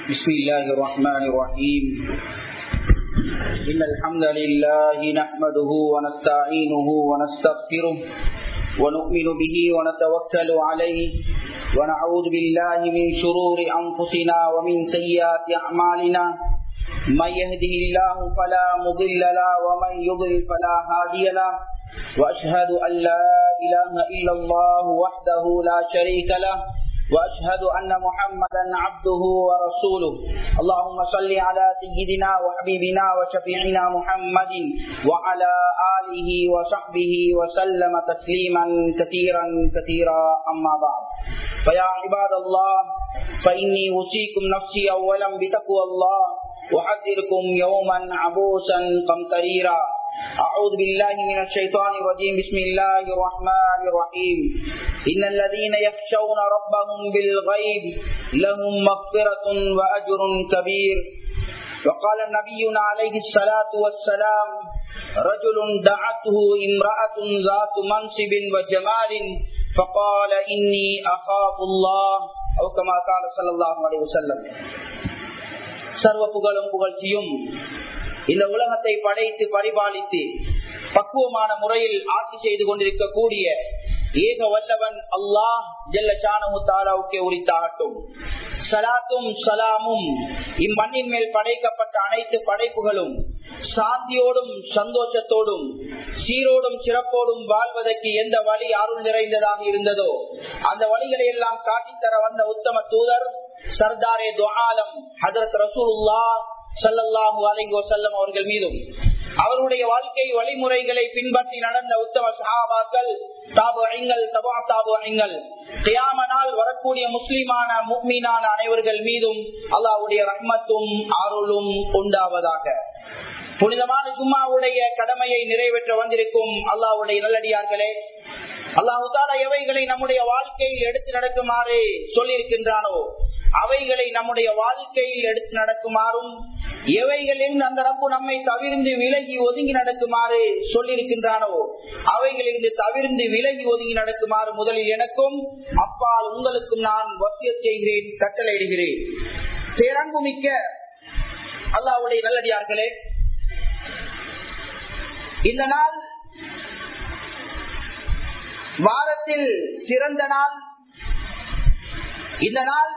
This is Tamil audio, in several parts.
بسم الله الرحمن الرحيم إن الحمد لله نحمده ونستعينه ونستغفره ونؤمن به ونتوكل عليه ونعوذ بالله من شرور أنفسنا ومن سيئات أعمالنا من يهده الله فلا مضل له ومن يضلل فلا هادي له وأشهد أن لا إله إلا الله وحده لا شريك له وأشهد أن محمدا عبده ورسوله اللهم صل على سيدنا وحبيبنا وشفيعنا محمد وعلى آله وصحبه وسلم تسليما كثيرا كثيرا أما بعد فيا عباد الله فإني أوصيكم نفسي أولا بتقوى الله وحذركم يوما عبوسا قمطريرا أعوذ بالله من الشيطان الرجيم بسم الله الرحمن الرحيم إن الذين يخشون ربهم بالغيب لهم مغفرة وأجر كبير وقال نبينا عليه الصلاة والسلام رجل دعته امرأة ذات منصب وجمال فقال إني أخاف الله أو كما قال صلى الله عليه وسلم சர்வ புகழும் புகழ்ச்சியும் இந்த உலகத்தை படைத்து பரிபாலித்து பக்குவமான முறையில் ஆட்சி செய்து கொண்டிருக்கக்கூடிய ஏக வல்லவன் அல்லாஹ் ஜெல்ல சானமு தாலாவுக்கே உரித்தாகட்டும் சலாத்தும் சலாமும் இம்மண்ணின் மேல் படைக்கப்பட்ட அனைத்து படைப்புகளும் சாந்தியோடும் சந்தோஷத்தோடும் சீரோடும் சிறப்போடும் வாழ்வதற்கு எந்த வழி அருள் நிறைந்ததாக இருந்ததோ அந்த வழிகளை எல்லாம் காட்டித்தர வந்த உத்தம தூதர் சர்தாரே துஆலம் ஹதரத் ரசூலுல்லா சல்லல்லாஹு அலைஹி வஸல்லம் அவர்கள் மீதும் அவருடைய வாழ்க்கை வழிமுறைகளை பின்பற்றி நடந்த உத்தம சஹாபாக்கள் தாபுங்கள் தபா தாபுங்கள் கியாமனால் வரக்கூடிய முஸ்லிமான முக்மீனான அனைவர்கள் மீதும் அல்லாவுடைய ரஹ்மத்தும் அருளும் உண்டாவதாக புனிதமான ஜும்மாவுடைய கடமையை நிறைவேற்ற வந்திருக்கும் அல்லாவுடைய நல்லடியார்களே அல்லாஹு தாலா எவைகளை நம்முடைய வாழ்க்கையில் எடுத்து நடக்குமாறு சொல்லியிருக்கின்றானோ அவைகளை நம்முடைய வாழ்க்கையில் எடுத்து நடக்குமாறும் எவைகளில் அந்த ரப்பு நம்மை தவிர்ந்து விலகி ஒதுங்கி நடக்குமாறு சொல்லியிருக்கின்றானோ அவைகளிலிருந்து தவிர்ந்து விலகி ஒதுங்கி நடக்குமாறு முதலில் எனக்கும் அப்பால் உங்களுக்கும் நான் வசிய செய்கிறேன் கட்டளையிடுகிறேன் பேரன்பு மிக்க அல்லாவுடைய நல்லடியார்களே இந்த நாள் வாரத்தில் சிறந்த நாள் இந்த நாள்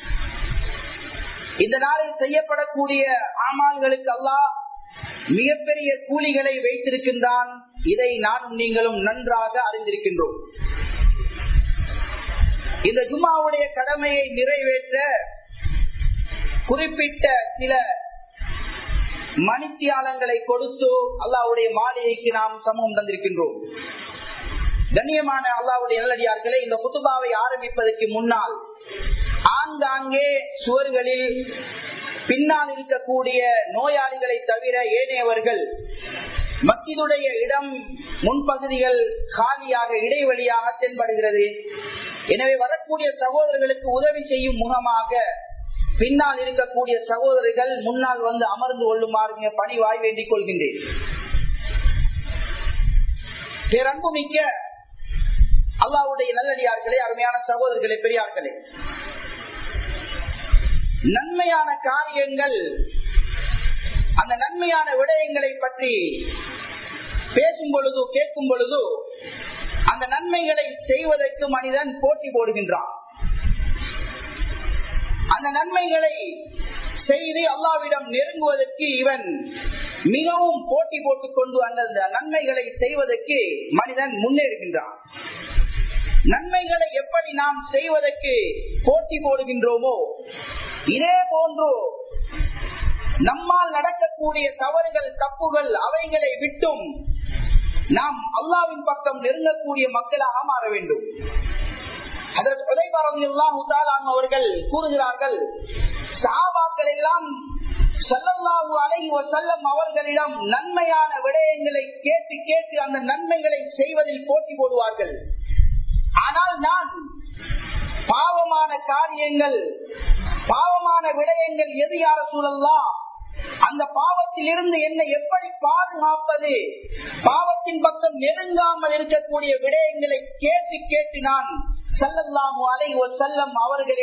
இந்த நாளில் செய்யப்படக்கூடிய ஆமால்களுக்கு அல்லாஹ் மிகப்பெரிய கூலிகளை வைத்திருக்கின்றான் இதை நானும் நீங்களும் நன்றாக அறிந்திருக்கின்றோம் இந்த ஜும்மாவுடைய கடமையை நிறைவேற்ற குறிப்பிட்ட சில மணித்தியாலங்களை கொடுத்து அல்லாவுடைய மாளிகைக்கு நாம் சமூகம் தந்திருக்கின்றோம் கண்ணியமான அல்லாவுடைய நல்லடியார்களே இந்த குத்துபாவை ஆரம்பிப்பதற்கு முன்னால் ஆங்காங்கே சுவர்களில் பின்னால் இருக்கக்கூடிய நோயாளிகளை தவிர ஏனையவர்கள் மக்கிதுடைய இடம் முன்பகுதிகள் காலியாக இடைவெளியாக தென்படுகிறது எனவே வரக்கூடிய சகோதரர்களுக்கு உதவி செய்யும் முகமாக பின்னால் இருக்கக்கூடிய சகோதரர்கள் முன்னால் வந்து அமர்ந்து கொள்ளுமாறு பணிவாய் வேண்டிக் கொள்கின்றேன் பேரன்புமிக்க அல்லாவுடைய நல்லடியார்களே அருமையான சகோதரர்களே பெரியார்களே நன்மையான காரியங்கள் அந்த நன்மையான விடயங்களை பற்றி பேசும் பொழுது கேட்கும் பொழுது அந்த நன்மைகளை செய்வதற்கு மனிதன் போட்டி போடுகின்றான் அந்த நன்மைகளை செய்து அல்லாவிடம் நெருங்குவதற்கு இவன் மிகவும் போட்டி போட்டுக் கொண்டு அந்த நன்மைகளை செய்வதற்கு மனிதன் முன்னேறுகின்றான் நன்மைகளை எப்படி நாம் செய்வதற்கு போட்டி போடுகின்றோமோ இதே போன்று நம்மால் நடக்கக்கூடிய தவறுகள் தப்புகள் அவைகளை விட்டும் நாம் அல்லாவின் பக்கம் நெருங்கக்கூடிய மக்களாக மாற வேண்டும் அவர்கள் கூறுகிறார்கள் சாபாக்கள் எல்லாம் சல்லல்லாஹு அலைஹி வஸல்லம் அவர்களிடம் நன்மையான விடயங்களை கேட்டு கேட்டு அந்த நன்மைகளை செய்வதில் போட்டி போடுவார்கள் ஆனால் நான் பாவமான காரியங்கள் பாவமான விடயங்கள் எது யார சூழல்லாம் அந்த பாவத்தில் இருந்து என்னை எப்படி பாதுகாப்பது பாவத்தின் பக்கம் நெருங்காமல் இருக்கக்கூடிய விடயங்களை கேட்டு கேட்டு நான் சல்லல்லாஹு அலைஹி வஸல்லம் அவர்களிடம்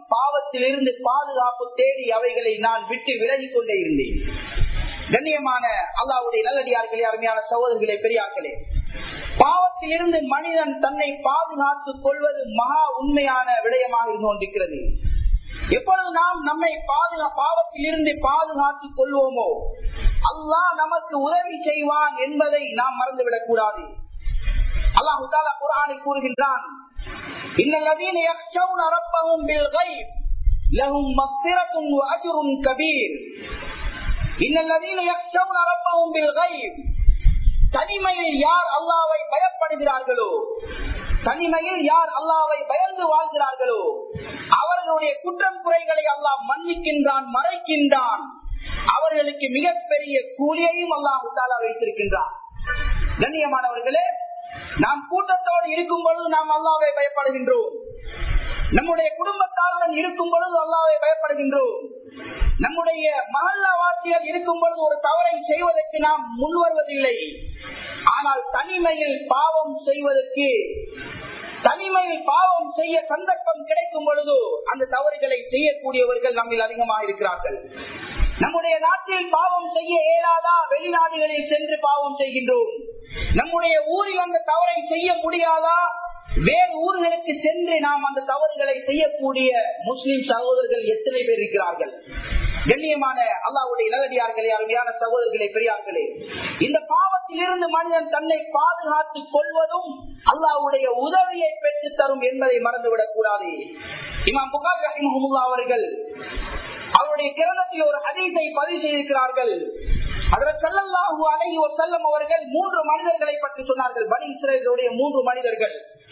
பாவத்திலிருந்து பாதுகாப்பு தேடி அவைகளை நான் விட்டு விலகிக் கொண்டே இருந்தேன் கண்ணியமான அல்லாவுடைய நல்லடியார்களே அருமையான சகோதரர்களே பெரியார்களே பாவத்தில் இருந்து மனிதன் தன்னை பாதுகாத்துக் கொள்வது மகா உண்மையான விடயமாக இருந்து கொண்டிருக்கிறது எப்பொழுது நாம் நம்மை பாதுகா பாவத்தில் இருந்து பாதுகாத்துக் கொள்வோமோ அல்லாஹ் நமக்கு உதவி செய்வான் என்பதை நாம் மறந்துவிடக் கூடாது அல்லாஹு தாலா குரானை கூறுகின்றான் இன்னல்லதீன யக்ஷௌன ரப்பஹும் பில் கைப் லஹும் மக்ஃபிரத்துன் வ அஜ்ருன் கபீர் இன்னல்லதீன யக்ஷௌன ரப்பஹும் பில் கைப் தனிமையில் யார் அல்லாவை பயப்படுகிறார்களோ தனிமையில் யார் அல்லாவை பயந்து வாழ்கிறார்களோ அவர்களுடைய குற்றம் குறைகளை அல்லாஹ் மன்னிக்கின்றான் மறைக்கின்றான் அவர்களுக்கு மிகப்பெரிய கூலியையும் அல்லாஹு தாலா வைத்திருக்கின்றான் கண்ணியமானவர்களே நாம் கூட்டத்தோடு இருக்கும் பொழுது நாம் அல்லாவை பயப்படுகின்றோம் நம்முடைய குடும்பத்தாருடன் இருக்கும் பொழுது அல்லாவை பயப்படுகின்றோம் நம்முடைய மகல்லாவாசிகள் இருக்கும் பொழுது ஒரு தவறை செய்வதற்கு நாம் முன்வருவதில்லை ஆனால் தனிமையில் பாவம் செய்வதற்கு தனிமையில் பாவம் செய்ய சந்தர்ப்பம் கிடைக்கும் பொழுது அந்த தவறுகளை செய்யக்கூடியவர்கள் நம்மில் அதிகமாக இருக்கிறார்கள் நம்முடைய நாட்டில் பாவம் செய்ய இயலாதா வெளிநாடுகளில் சென்று பாவம் செய்கின்றோம் நம்முடைய ஊரில் அந்த தவறை செய்ய முடியாதா வேறு ஊர்களுக்கு சென்று நாம் அந்த தவறுகளை செய்யக்கூடிய முஸ்லிம் சகோதரர்கள் எத்தனை பேர் இருக்கிறார்கள் கண்ணியமான அல்லாவுடைய நல்லடியார்களே அருமையான சகோதரர்களே பெரியார்களே இந்த பாவத்தில் இருந்து மனிதன் தன்னை பாதுகாத்துக் கொள்வதும் அல்லாவுடைய உதவியை பெற்று தரும் என்பதை மறந்துவிடக் கூடாது இமாம் புகார் ரஹிமஹமுல்லா அவர்கள் அவருடைய கிரணத்தில் ஒரு ஹதீஸை பதிவு செய்திருக்கிறார்கள் அதில் செல்லல்லாஹு அலைஹி வஸல்லம் அவர்கள் மூன்று மனிதர்களை பற்றி சொன்னார்கள் பனி இஸ்ரேலுடைய மூன்று மனிதர்கள்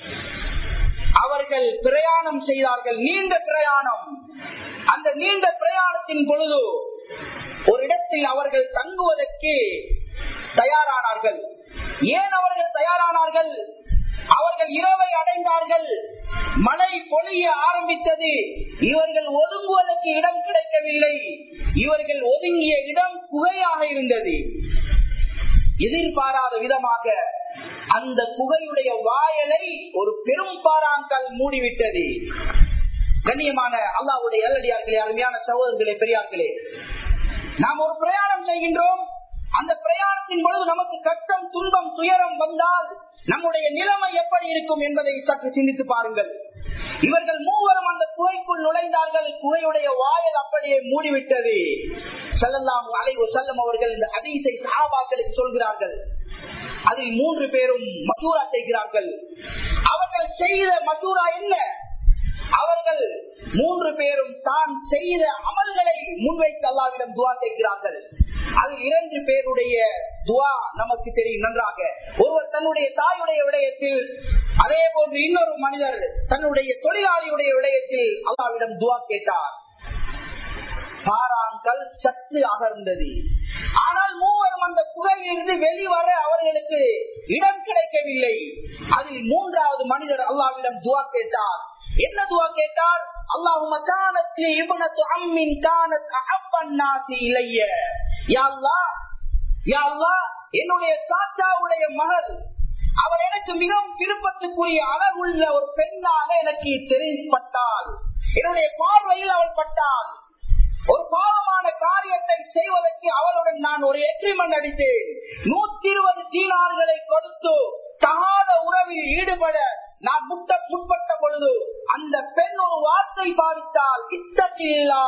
அவர்கள் பிரயாணம் செய்தார்கள் நீண்ட பிரயாணம் அந்த நீண்ட பிரயாணத்தின் பொழுது ஒரு இடத்தில் அவர்கள் தங்குவதற்கு தயாரானார்கள் ஏன் அவர்கள் தயாரானார்கள் அவர்கள் இரவை அடைந்தார்கள் மழை பொழிய ஆரம்பித்தது இவர்கள் ஒதுங்குவதற்கு இடம் கிடைக்கவில்லை இவர்கள் ஒதுங்கிய இடம் குகையாக இருந்தது எதிர்பாராத விதமாக அந்த குகையுடைய வாயலை ஒரு பெரும் பாறாங்கல் மூடிவிட்டது கண்ணியமான அல்லாவுடைய எல்லடியார்களே அருமையான சகோதரர்களே பெரியார்களே நாம் ஒரு பிரயாணம் செய்கின்றோம் அந்த பிரயாணத்தின் பொழுது நமக்கு கஷ்டம் துன்பம் துயரம் வந்தால் நம்முடைய நிலைமை எப்படி இருக்கும் என்பதை சற்று சிந்தித்து பாருங்கள் இவர்கள் மூவரும் அந்த குகைக்குள் நுழைந்தார்கள் குகையுடைய வாயல் அப்படியே மூடிவிட்டது செல்லலாம் அலைவு செல்லம் அவர்கள் இந்த அதீசை சகாபாக்களுக்கு சொல்கிறார்கள் அதில் மூன்று பேரும் மசூரா செய்கிறார்கள் அவர்கள் செய்த மசூரா என்ன அவர்கள் மூன்று பேரும் தான் செய்த அமல்களை முன்வைத்து அல்லாவிடம் துவா கேட்கிறார்கள் அதில் இரண்டு பேருடைய துவா நமக்கு தெரியும் நன்றாக ஒருவர் தன்னுடைய தாயுடைய விடயத்தில் அதே போன்று இன்னொரு மனிதர் தன்னுடைய தொழிலாளியுடைய விடயத்தில் அல்லாவிடம் துவா கேட்டார் பாராங்கல் சற்று அகர்ந்தது ஆனால் மூவரும் அந்த புகையிலிருந்து வெளிவர அவர்களுக்கு இடம் கிடைக்கவில்லை அதில் மூன்றாவது மனிதர் அல்லாவிடம் துவா கேட்டார் என்ன துவா கேட்டார் அல்லாஹும கானத்தி இப்னத்து அம்மின் கானத் அஹப்பன் நாசி இலைய யா அல்லாஹ் யா அல்லாஹ் என்னுடைய சாச்சாவுடைய மகள் அவள் எனக்கு மிகவும் விருப்பத்துக்குரிய அழகுள்ள ஒரு பெண்ணாக எனக்கு தெரிவிப்பட்டாள் என்னுடைய பார்வையில் அவள் பட்டாள் ஒரு பாவமான காரியத்தை செய்வதற்கு அவளுடன் நான் ஒரு எக்ரிமெண்ட் அடித்தேன் நூத்தி இருபது தீனார்களை கொடுத்து தகாத உறவில் ஈடுபட நான் முட்ட முற்பட்ட பொழுது அந்த பெண் ஒரு வார்த்தை பாதித்தால் இத்தகில்லா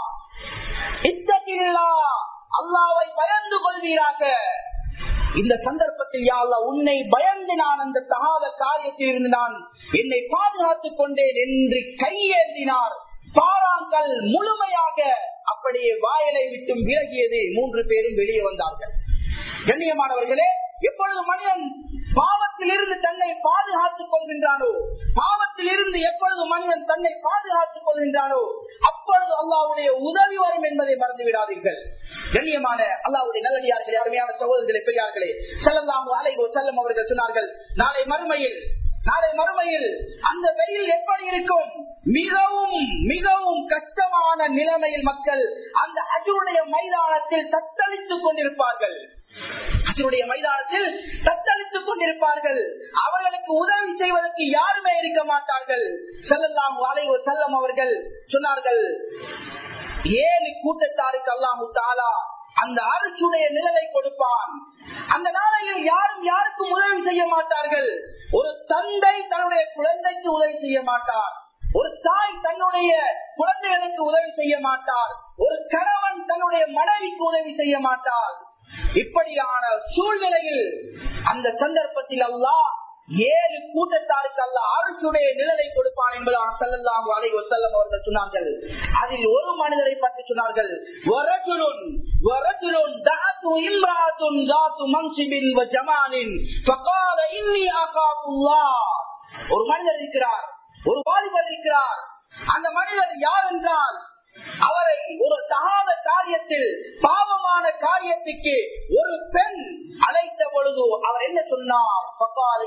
இத்தகில்லா அல்லாவை பயந்து கொள்வீராக இந்த சந்தர்ப்பத்தில் யாழ்லா உன்னை பயந்து நான் அந்த தகாத காரியத்தில் இருந்து நான் என்னை பாதுகாத்துக் கொண்டேன் என்று கையேந்தினார் பாறாங்கல் முழுமையாக அப்படியே வாயலை விட்டும் விலகியது மூன்று பேரும் வெளியே வந்தார்கள் கண்ணியமானவர்களே எப்பொழுது மனிதன் பாவத்தில் இருந்து தன்னை பாதுகாத்துக் கொள்கின்றானோ பாவத்தில் இருந்து எப்பொழுது மனிதன் தன்னை பாதுகாத்துக் கொள்கின்றானோ அப்பொழுது அல்லாவுடைய உதவி வரும் என்பதை மறந்து விடாதீர்கள் கண்ணியமான அல்லாவுடைய நல்லடியார்களே அருமையான சகோதரர்களே பெரியார்களே செல்லலாம் அலைவோ செல்லம் அவர்கள் சொன்னார்கள் நாளை மறுமையில் நாளை மறுமையில் அந்த வெயில் எப்படி இருக்கும் மிகவும் மிகவும் கஷ்டமான நிலைமையில் மக்கள் அந்த அஜுடைய மைதானத்தில் தத்தளித்துக் கொண்டிருப்பார்கள் அதனுடைய மைதானத்தில் தத்தளித்துக் கொண்டிருப்பார்கள் அவர்களுக்கு உதவி செய்வதற்கு யாருமே இருக்க மாட்டார்கள் செல்லலாம் அலைவ செல்லம் அவர்கள் சொன்னார்கள் ஏழு கூட்டத்தாருக்கு அல்லாமு தாலா அந்த அரசுடைய நிழலை கொடுப்பான் அந்த நாளையில் யாரும் யாருக்கும் உதவி செய்ய மாட்டார்கள் ஒரு தந்தை தன்னுடைய குழந்தைக்கு உதவி செய்ய மாட்டார் ஒரு தாய் தன்னுடைய குழந்தைகளுக்கு உதவி செய்ய மாட்டார் ஒரு கணவன் தன்னுடைய மனைவிக்கு உதவி செய்ய மாட்டார் இப்படியான சூழ்நிலையில் அந்த சந்தர்ப்பத்தில் அல்லாஹ் ஏழு கூட்டத்தாருக்கு அல்ல அரசுடைய நிழலை கொடுப்பான் என்பதாக செல்லலாம் அலை செல்லம் அவர்கள் சொன்னார்கள் அதில் ஒரு மனிதரை பற்றி சொன்னார்கள் வரஜுலுன் வரஜுலுன் தாத்து இம்ராத்துன் தாத்து மன்சிபின் வ ஜமாலின் ஃபகால இன்னி அகாபுல்லாஹ் ஒரு மனிதர் இருக்கிறார் ஒரு வாலிபர் இருக்கிறார் அந்த மனிதர் யார் என்றால் அவரை ஒரு தகாத காரியத்தில் பாவமான காரியத்துக்கு ஒரு பெண் அழைத்த பொழுது அவர் என்ன சொன்னார் பப்பார்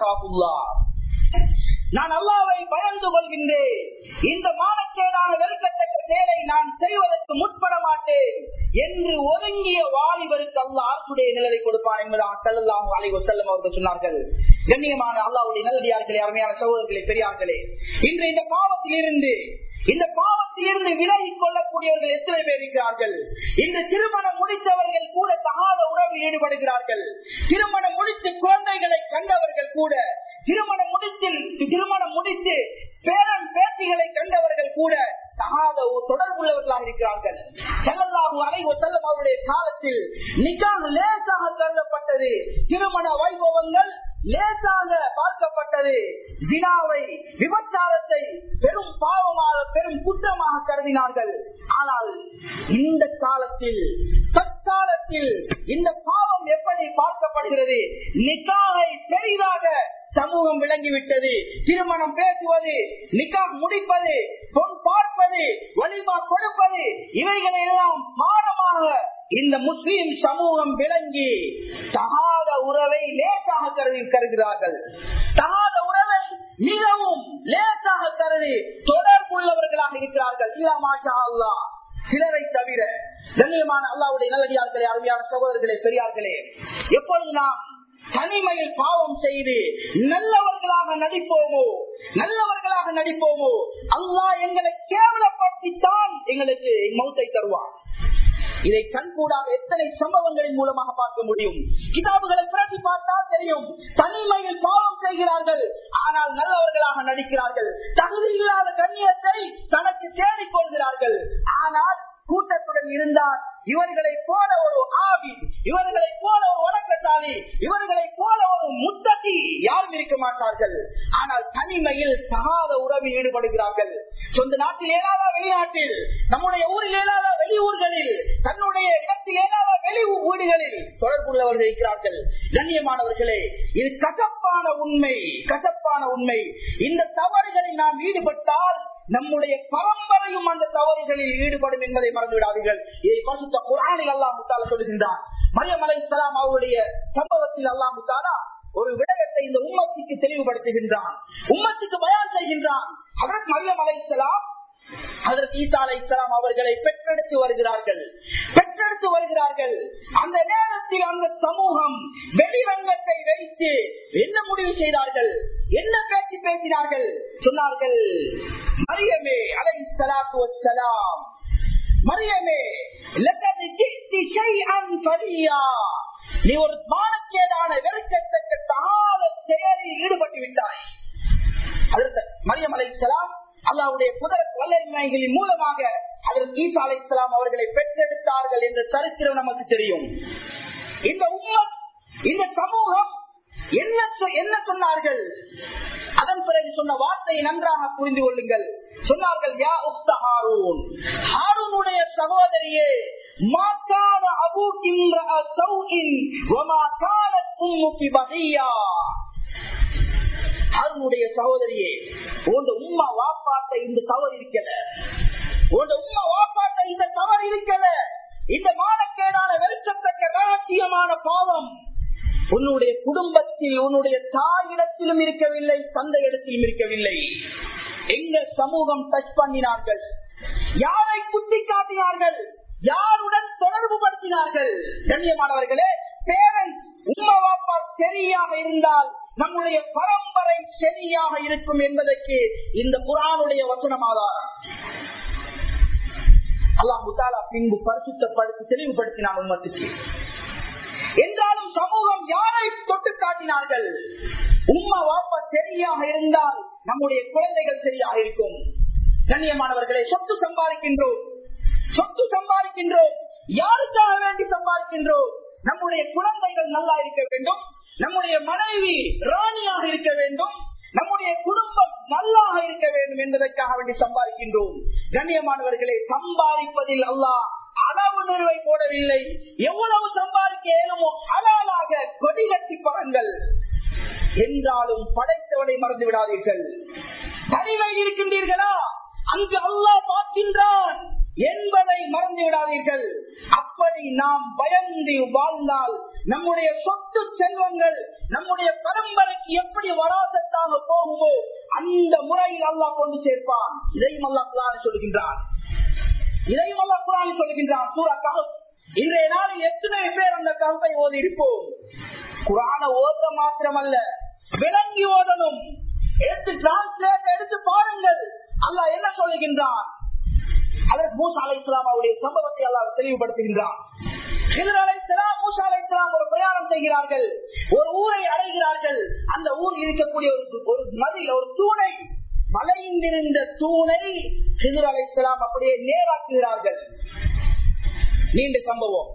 நான் அல்லாவை பயந்து கொள்கின்றேன் இந்த மானக்கேடான வெறுக்கத்தக்க செயலை நான் செய்வதற்கு முற்பட மாட்டேன் என்று ஒதுங்கிய வாலிபருக்கு அல்லா அரசுடைய நிழலை கொடுப்பான் என்பதாக செல்லலாம் அலைவ செல்லம் அவர்கள் சொன்னார்கள் கண்ணியமான அல்லாவுடைய நல்லடியார்களே அருமையான சகோதரர்களே பெரியார்களே இன்று இந்த பாவத்தில் இருந்து இந்த பாவத்திலிருந்து விலகி கொள்ளக்கூடியவர்கள் எத்தனை பேர் இருக்கிறார்கள் இந்த திருமணம் முடித்தவர்கள் கூட தகாத உறவில் ஈடுபடுகிறார்கள் திருமணம் முடித்து குழந்தைகளை கண்டவர்கள் கூட திருமணம் முடித்து திருமணம் முடித்து பேரன் பேத்திகளை கண்டவர்கள் கூட தகாத தொடர்புள்ளவர்களாக இருக்கிறார்கள் செல்லல்லாஹு அலைவ செல்லம் அவருடைய காலத்தில் நிக்காக லேசாக கருதப்பட்டது திருமண வைபவங்கள் லேசாக பார்க்கப்பட்டது தினாவை விபச்சாரத்தை பெரும் பாவமாக பெரும் குற்றமாக கருதினார்கள் ஆனால் இந்த காலத்தில் தற்காலத்தில் இந்த பாவம் எப்படி பார்க்கப்படுகிறது நிக்காகை பெரிதாக சமூகம் விளங்கிவிட்டது திருமணம் பேசுவது நிக்கா முடிப்பது பொன் பார்ப்பது வலிமா கொடுப்பது இவைகளை எல்லாம் பாடமாக இந்த முஸ்லீம் சமூகம் விளங்கி தகாத உறவை லேசாக கருதி கருதுகிறார்கள் தகாத உறவை மிகவும் லேசாக கருதி தொடர்புள்ளவர்களாக இருக்கிறார்கள் அல்லா சிலரை தவிர கண்ணியமான அல்லாவுடைய நல்லடியார்களே அருமையான சகோதரர்களே பெரியார்களே எப்பொழுது நாம் தனிமையில் பாவம் செய்து நல்லவர்களாக நடிப்போமோ நல்லவர்களாக நடிப்போமோ அல்லாஹ் எங்களை கேவலப்படுத்தித்தான் எங்களுக்கு மௌத்தை தருவார் இதை கண்கூடாக எத்தனை சம்பவங்களின் மூலமாக பார்க்க முடியும் கிதாபுகளை புரட்டி பார்த்தால் தெரியும் தனிமையில் பாவம் செய்கிறார்கள் ஆனால் நல்லவர்களாக நடிக்கிறார்கள் தகுதி இல்லாத கண்ணியத்தை தனக்கு தேடிக் கொள்கிறார்கள் ஆனால் கூட்டத்துடன் இருந்தால் இவர்களை போல ஒரு ஆவி இவர்களை போல ஒரு வணக்கசாலி இவர்களை போல ஒரு முத்தத்தி யாரும் இருக்க மாட்டார்கள் ஆனால் தனிமையில் சகாத உறவில் ஈடுபடுகிறார்கள் சொந்த நாட்டில் ஏதாவது வெளிநாட்டில் நம்முடைய ஊரில் ஏதாவது வெளியூர்களில் தன்னுடைய இடத்தில் ஏதாவது வெளி வீடுகளில் தொடர்புள்ளவர்கள் இருக்கிறார்கள் கண்ணியமானவர்களே இது கசப்பான உண்மை கசப்பான உண்மை இந்த தவறுகளில் நாம் ஈடுபட்டால் நம்முடைய பரம்பரையும் அந்த தவறுகளில் ஈடுபடும் என்பதை மறந்து விடாதீர்கள் இதை பரிசுத்த குரானில் அல்லா முத்தால சொல்லுகின்றான் மரியம் அலை இஸ்லாம் அவருடைய சம்பவத்தில் அல்லா முத்தாலா ஒரு விடயத்தை இந்த உம்மத்துக்கு தெளிவுபடுத்துகின்றான் உம்மத்துக்கு பயான் செய்கின்றான் அதற்கு மரியம் அலை இஸ்லாம் அதற்கு ஈசா அலை இஸ்லாம் அவர்களை பெற்றெடுத்து வருகிறார்கள் பெற்றெடுத்து வருகிறார்கள் அந்த நேரத்தில் அந்த சமூகம் வெளிரங்கத்தை வைத்து என்ன முடிவு செய்தார்கள் என்ன பேச்சு பேசினார்கள் சொன்னார்கள் மரியமே அலை சலாத்து வசலாம் மரியமே நீ ஒரு மானக்கேடான வெறுக்கத்தக்க தாழ செயலில் ஈடுபட்டு விட்டாய் அதற்கு மரியம் அலை சலாம் அல்லாவுடைய புதர வல்லமைகளின் மூலமாக அதற்கு ஈசா அலை இஸ்லாம் அவர்களை பெற்றெடுத்தார்கள் என்ற சரித்திரம் நமக்கு தெரியும் இந்த உம்மத் இந்த சமூகம் என்ன என்ன சொன்னார்கள் அதன் பிறகு சொன்ன வார்த்தையை நன்றாக புரிந்து கொள்ளுங்கள் சொன்னார்கள் யா உஸ்த ஹாரூன் ஹாரூனுடைய சகோதரியே மாக்கான அபூக்கின்ற சௌஇன் வமா கானத் உம்முகி பகியா ஹாரூனுடைய சகோதரியே உங்க உம்மா வாப்பாட்ட இந்த தவறு இருக்கல உங்க உம்மா வாப்பாட்ட இந்த தவறு இருக்கல இந்த மானக்கேடான வெறுக்கத்தக்க ரகசியமான பாவம் உன்னுடைய குடும்பத்தில் உன்னுடைய தாயிடத்திலும் இருக்கவில்லை தந்தை இடத்திலும் இருக்கவில்லை எங்க சமூகம் டச் பண்ணினார்கள் யாரை குத்தி காட்டினார்கள் யாருடன் தொடர்பு படுத்தினார்கள் கண்ணியமானவர்களே பேரண்ட்ஸ் உம்மா வாப்பா சரியாக இருந்தால் நம்முடைய பரம்பரை சரியாக இருக்கும் என்பதற்கு இந்த குரானுடைய வசனம் ஆதாரம் அல்லாஹு தாலா பின்பு பரிசுத்தப்படுத்தி தெளிவுபடுத்தினான் உண்மத்துக்கு என்றாலும் சமூகம் யாரை தொட்டு காட்டினார்கள் உம்மா வாப்பா சரியாக இருந்தால் நம்முடைய குழந்தைகள் சரியாக இருக்கும் கண்ணியமானவர்களை சொத்து சம்பாதிக்கின்றோம் சொத்து சம்பாதிக்கின்றோம் யாருக்காக வேண்டி சம்பாதிக்கின்றோம் நம்முடைய குழந்தைகள் நல்லா இருக்க வேண்டும் நம்முடைய மனைவி ராணியாக இருக்க வேண்டும் நம்முடைய குடும்பம் நல்லாக இருக்க வேண்டும் என்பதற்காக வேண்டி சம்பாதிக்கின்றோம் கண்ணியமானவர்களை சம்பாதிப்பதில் அல்லாஹ் அளவு நிறுவை போடவில்லை எவ்வளவு சம்பாதிக்க இயலுமோ அலாலாக கொடி கட்டி பாருங்கள் என்றாலும் படைத்தவனை மறந்து விடாதீர்கள் தனிமை இருக்கின்றீர்களா அங்கு அல்லாஹ் பார்க்கின்றான் என்பதை மறந்து விடாதீர்கள் அப்படி நாம் பயந்து வாழ்ந்தால் நம்முடைய சொத்து செல்வங்கள் நம்முடைய பரம்பரைக்கு எப்படி வராசத்தாக போகுமோ அந்த முறையில் அல்லாஹ் கொண்டு சேர்ப்பான் இதையும் அல்லாஹ் குரான் சொல்கின்றான் இதையும் அல்லாஹ் குரான் சொல்கின்றான் சூரா கஹப் இன்றைய நாளில் எத்தனை பேர் அந்த கஹப்பை ஓதி இருப்போம் குரான ஓத மாத்திரமல்ல விளங்கி ஓதணும் எடுத்து டிரான்ஸ்லேட் எடுத்து பாருங்கள் அல்லாஹ் என்ன சொல்லுகின்றான் அதற்கு மூசா அலை இஸ்லாமாவுடைய சம்பவத்தை அல்லாஹ் தெளிவுபடுத்துகின்றான் ஹிதர் அலை இஸ்லாம் மூசா அலை இஸ்லாம் ஒரு பிரயாணம் செய்கிறார்கள் ஒரு ஊரை அடைகிறார்கள் அந்த ஊர் இருக்கக்கூடிய ஒரு ஒரு மதில் ஒரு தூணை வளைந்திருந்த தூணை ஹிதர் அலை இஸ்லாம் அப்படியே நேராக்குகிறார்கள் நீண்ட சம்பவம்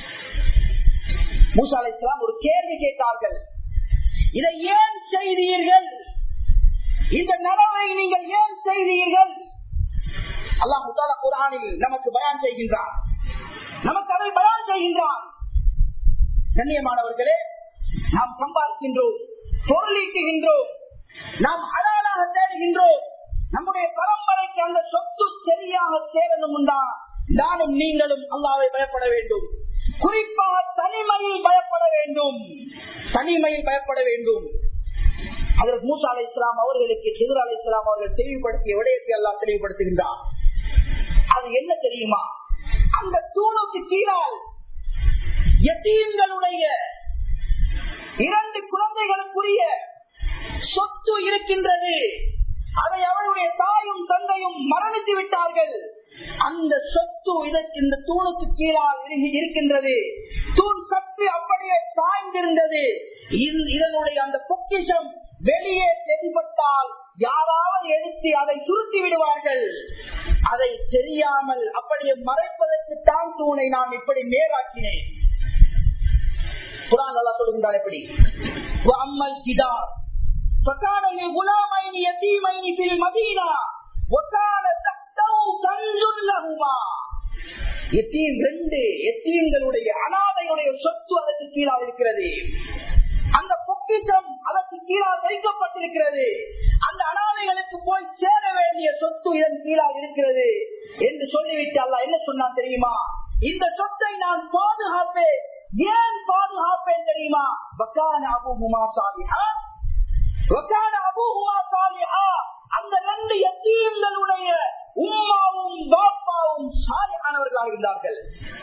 மூசா அலை இஸ்லாம் ஒரு கேள்வி கேட்டார்கள் இதை ஏன் செய்தீர்கள் இந்த நலவை நீங்கள் ஏன் செய்தீர்கள் அல்லாஹ் முத்தாலா குரானில் நமக்கு பயான் செய்கின்றான் நமக்கு அதை பயான் செய்கின்றான் கண்ணியமானவர்களே நாம் சம்பாதிக்கின்றோம் பொருளீட்டுகின்றோம் நாம் அலாலாக தேடுகின்றோம் நம்முடைய பரம்பரைக்கு அந்த சொத்து சரியாக சேரணும் நானும் நீங்களும் அல்லாவை பயப்பட வேண்டும் குறிப்பாக தனிமையில் பயப்பட வேண்டும் தனிமையில் பயப்பட வேண்டும் அதற்கு மூசா அலை இஸ்லாம் அவர்களுக்கு ஹிதர் அலை இஸ்லாம் அவர்கள் தெளிவுபடுத்திய விடயத்தை எல்லாம் தெளிவுபடுத்துகின்றார் அது என்ன தெரியுமா அந்த தூணுக்கு கீழால் எத்தீன்களுடைய இரண்டு குழந்தைகளுக்குரிய சொத்து இருக்கின்றது அதை அவருடைய தாயும் தந்தையும் மரணித்து விட்டார்கள் அந்த சொத்து இதற்கு இந்த தூணுக்கு கீழால் இருக்கின்றது தூண் சற்று அப்படியே சாய்ந்திருந்தது இதனுடைய அந்த பொக்கிஷம் வெளியே தென்பட்டால் யாராவது எடுத்து அதை சுருட்டி விடுவார்கள் அதை தெரியாமல் அப்படியே மறைப்பதற்கு தான் தூணை நான் இப்படி நேராக்கினேன் குரான் நல்லா சொல்லுகின்றார் எப்படி அம்மல் கிதார் فكان لغلامين يتيمين في المدينة وكان تحته كنز لهما எத்தீம் ரெண்டு எத்தீம்களுடைய அனாதையுடைய சொத்து அதற்கு கீழாக இருக்கிறது அந்த பொக்கிஷம் அதற்கு கீழாக வைக்கப்பட்டிருக்கிறது அந்த அனாதைகளுக்கு போய் சேர வேண்டிய சொத்து இதன் கீழாக இருக்கிறது என்று சொல்லிவிட்டு அல்ல என்ன சொன்னா தெரியுமா இந்த சொத்தை நான் பாதுகாப்பேன் ஏன் பாதுகாப்பேன் தெரியுமா பக்கான அபுகுமா சாலிஹா பக்கான அபுகுமா சாலிஹா அந்த ரெண்டு எத்தீம்களுடைய உம்மாவும் பாப்பாவும் சாலியானவர்களாக இருந்தார்கள்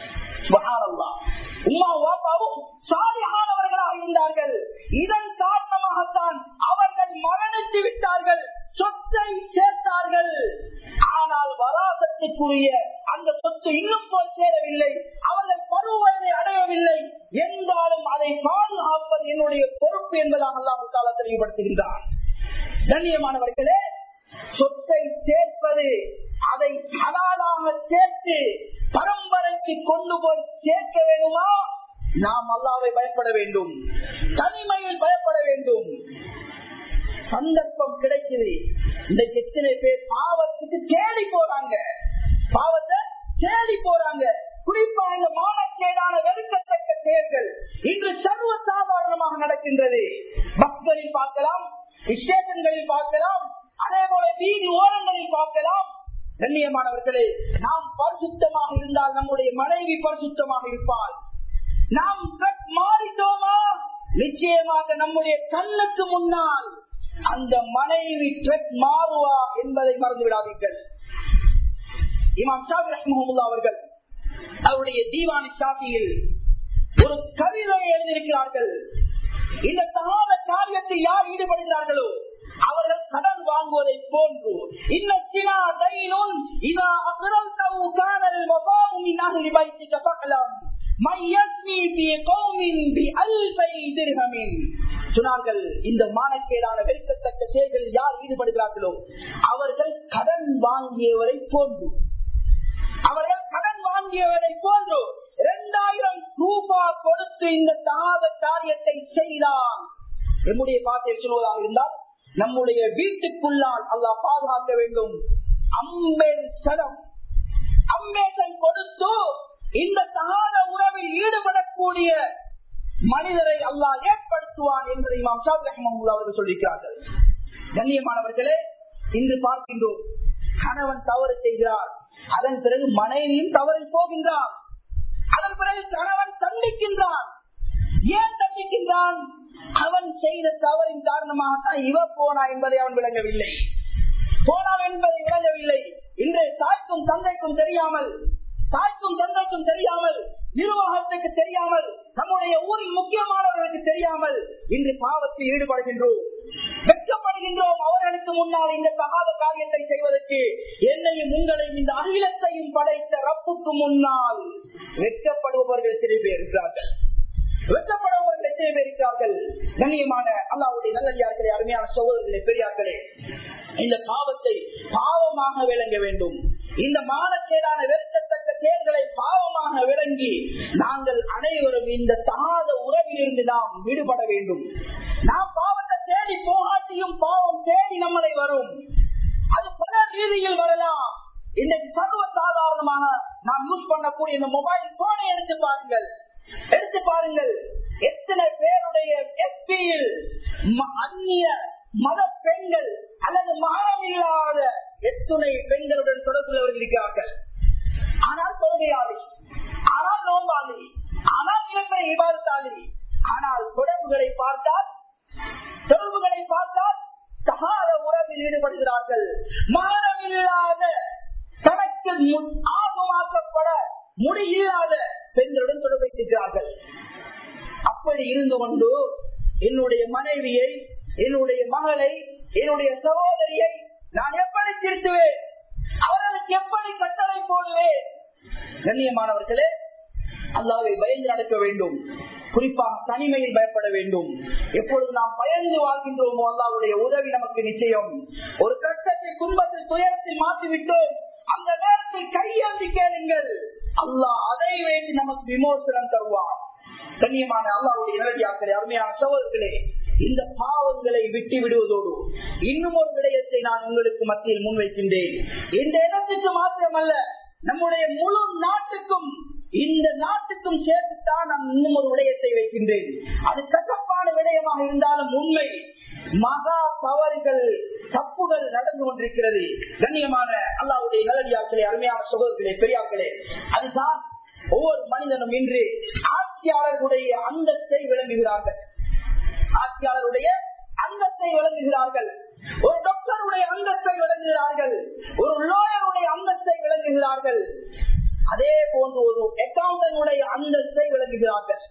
உம்மா பாப்பாவும் சாலியானவர்களாக இருந்தார்கள் இதன் காரணமாகத்தான் அவர்கள் மரணித்து விட்டார்கள் சொத்தை சேர்த்தார்கள் ஆனால் வராசத்துக்குரிய அந்த சொத்து இன்னும் போய் சேரவில்லை அவர்கள் பருவத்தை அடையவில்லை என்றாலும் அதை பாதுகாப்பது என்னுடைய பொறுப்பு என்பதாக அல்லாஹால தெளிவுபடுத்துகின்றார் கண்ணியமானவர்களே சொத்தை சேர்ப்பது அதை ஹலாலாக சேர்த்து பரம்பரைக்கு கொண்டு போய் சேர்க்க வேண்டுமா நாம் அல்லாவை பயப்பட வேண்டும் தனிமையில் பயப்பட வேண்டும் சந்தர்ப்பம் கிடைக்குது இன்றைக்கு எத்தனை பேர் பாவத்துக்கு தேடி போறாங்க பாவத்தை தேடி போறாங்க குறிப்பா இந்த மானக்கேடான வெறுக்கத்தக்க செயல்கள் இன்று சர்வ சாதாரணமாக நடக்கின்றது பக்தரில் பார்க்கலாம் விசேஷங்களில் பார்க்கலாம் அதே போல வீதி ஓரங்களில் பார்க்கலாம் கண்ணியமானவர்களே நாம் பரிசுத்தமாக இருந்தால் நம்முடைய மனைவி பரிசுத்தமாக இருப்பாள் நாம் மாறிட்டோமா நிச்சயமாக நம்முடைய கண்ணுக்கு முன்னால் அந்த மனைவி ட்ரெக் மாறுவா என்பதை மறந்து விடாதீர்கள் இமாம் ஷாபி ரஹ்மஹமுல்லா அவர்கள் அவருடைய தீவானி சாத்தியில் ஒரு கவிதை எழுதியிருக்கிறார்கள் இந்த தகாத காரியத்தில் யார் ஈடுபடுகிறார்களோ அவர்கள் கடன் வாங்குவதை போன்று இன்னத்தினா தைனுன் இதா அகரல்தவு கானல் மபாவு மின் அஹ்லி பைத்திக ஃபஅலம் மை யஸ்மி பி கௌமின் பி அல்ஃபை திர்ஹமின் சொன்னார்கள் இந்த மானக்கேடான வெறுக்கத்தக்க செயல்களில் யார் ஈடுபடுகிறார்களோ அவர்கள் கடன் வாங்கியவரை போன்று அவர்கள் கடன் வாங்கியவரை போன்று இரண்டாயிரம் ரூபாய் கொடுத்து இந்த தாத காரியத்தை செய்தால் நம்முடைய பாட்டில் சொல்வதாக இருந்தால் நம்முடைய வீட்டுக்குள்ளால் அல்லாஹ் பாதுகாக்க வேண்டும் அம்பேன் சடம் அம்பேசன் கொடுத்து இந்த தகாத உறவில் ஈடுபடக்கூடிய மனிதரை அல்லாஹ் ஏற்படுத்துவான் என்பதை இமாம் ஷாப் ரஹ்மஹுல்லா அவர்கள் சொல்லியிருக்கிறார்கள் கண்ணியமானவர்களே இன்று பார்க்கின்றோம் கணவன் தவறு செய்கிறார் அதன் பிறகு மனைவியும் தவறில் போகின்றார் அதன் பிறகு கணவன் தண்டிக்கின்றான் ஏன் தண்டிக்கின்றான் அவன் செய்த தவறின் காரணமாகத்தான் இவ போனா என்பதை அவன் விளங்கவில்லை போனான் என்பதை விளங்கவில்லை இன்று தாய்க்கும் தந்தைக்கும் தெரியாமல் தாய்க்கும் தந்தைக்கும் தெரியாமல் நிர்வாகத்துக்கு தெரியாமல் நம்முடைய ஊரில் முக்கியமானவர்களுக்கு தெரியாமல் இன்று பாவத்தில் ஈடுபடுகின்றோம் வெட்கப்படுகின்றோம் அவர்களுக்கு முன்னால் இந்த தகாத காரியத்தை செய்வதற்கு என்னையும் உங்களையும் இந்த அகிலத்தையும் படைத்த ரப்புக்கு முன்னால் வெட்கப்படுபவர்கள் சில பேர் இருக்கிறார்கள் வெட்கப்படுபவர்கள் எத்தனை பேர் இருக்கிறார்கள் கண்ணியமான அல்லாவுடைய நல்லடியார்களே அருமையான சோதர்களே பெரியார்களே இந்த பாவத்தை பாவமாக விளங்க வேண்டும் இந்த மானக்கேடான வெறுக்கத்தக்க செயல்களை பாவமாக விளங்கி நாங்கள் அனைவரும் இந்த தகாத உறவிலிருந்து நாம் விடுபட வேண்டும் நாம் பாவத்தை தேடி போகாட்டியும் பாவம் தேடி நம்மளை வரும் அது பல ரீதியில் வரலாம் இன்னைக்கு சர்வ சாதாரணமாக நாம் யூஸ் பண்ணக்கூடிய இந்த மொபைல் போனை எடுத்து பாருங்கள் எடுத்து பாருங்கள் எத்தனை பேருடைய எஸ்பியில் அந்நிய மத பெண்கள் அல்லது மானம் இல்லாத எத்துணை பெண்களுடன் தொடர்புள்ளவர்கள் இருக்கிறார்கள் ஆனால் தொழுகையாளி ஆனால் நோம்பாளி ஆனால் இலங்கை இவாழ்த்தாளி ஆனால் தொடர்புகளை பார்த்தால் தொடர்புகளை பார்த்தால் தகாத உறவில் ஈடுபடுகிறார்கள் மானமில்லாத தனக்கு ஆகமாக்கப்பட முடியில்லாத பெண்களுடன் தொடர்பு வைத்திருக்கிறார்கள் அப்படி இருந்து கொண்டு என்னுடைய மனைவியை என்னுடைய மகளை என்னுடைய சகோதரியை நான் எப்படி திருத்துவேன் அவர்களுக்கு எப்படி கட்டளை போடுவேன் கண்ணியமானவர்களே அல்லாவை பயந்து நடக்க வேண்டும் குறிப்பாக தனிமையில் பயப்பட வேண்டும் எப்பொழுது நாம் பயந்து வாழ்கின்றோமோ அல்லாவுடைய உதவி நமக்கு நிச்சயம் ஒரு கட்டத்தை துன்பத்தில் துயரத்தில் மாற்றிவிட்டோம் அந்த நேரத்தில் கையேந்தி கேளுங்கள் அல்லாஹ் அதை வைத்து நமக்கு விமோசனம் தருவார் கண்ணியமான அல்லாவுடைய நிலவியாக்களே அருமையான சோழர்களே இந்த பாவங்களை விட்டு விடுவதோடு இன்னும் ஒரு விடயத்தை நான் உங்களுக்கு மத்தியில் முன்வைக்கின்றேன் இந்த இடத்துக்கு மாத்திரமல்ல நம்முடைய முழு நாட்டுக்கும் இந்த நாட்டுக்கும் சேர்த்துத்தான் நான் இன்னும் ஒரு விடயத்தை வைக்கின்றேன் அது கசப்பான விடயமாக இருந்தாலும் உண்மை மகா தவறுகள் தப்புகள் நடந்து கொண்டிருக்கிறது கண்ணியமான அல்லாவுடைய நல்லடியாக்களே அருமையான சகோதரர்களே பெரியார்களே அதுதான் ஒவ்வொரு மனிதனும் இன்று ஆட்சியாளர்களுடைய அந்தத்தை விளங்குகிறார்கள் ஆட்சியாளருடைய அந்தத்தை விளங்குகிறார்கள் ஒரு டாக்டருடைய அந்தத்தை விளங்குகிறார்கள் ஒரு லோயருடைய அந்தத்தை விளங்குகிறார்கள் அதே போன்று ஒரு அக்கௌண்டனுடைய அந்தத்தை விளங்குகிறார்கள்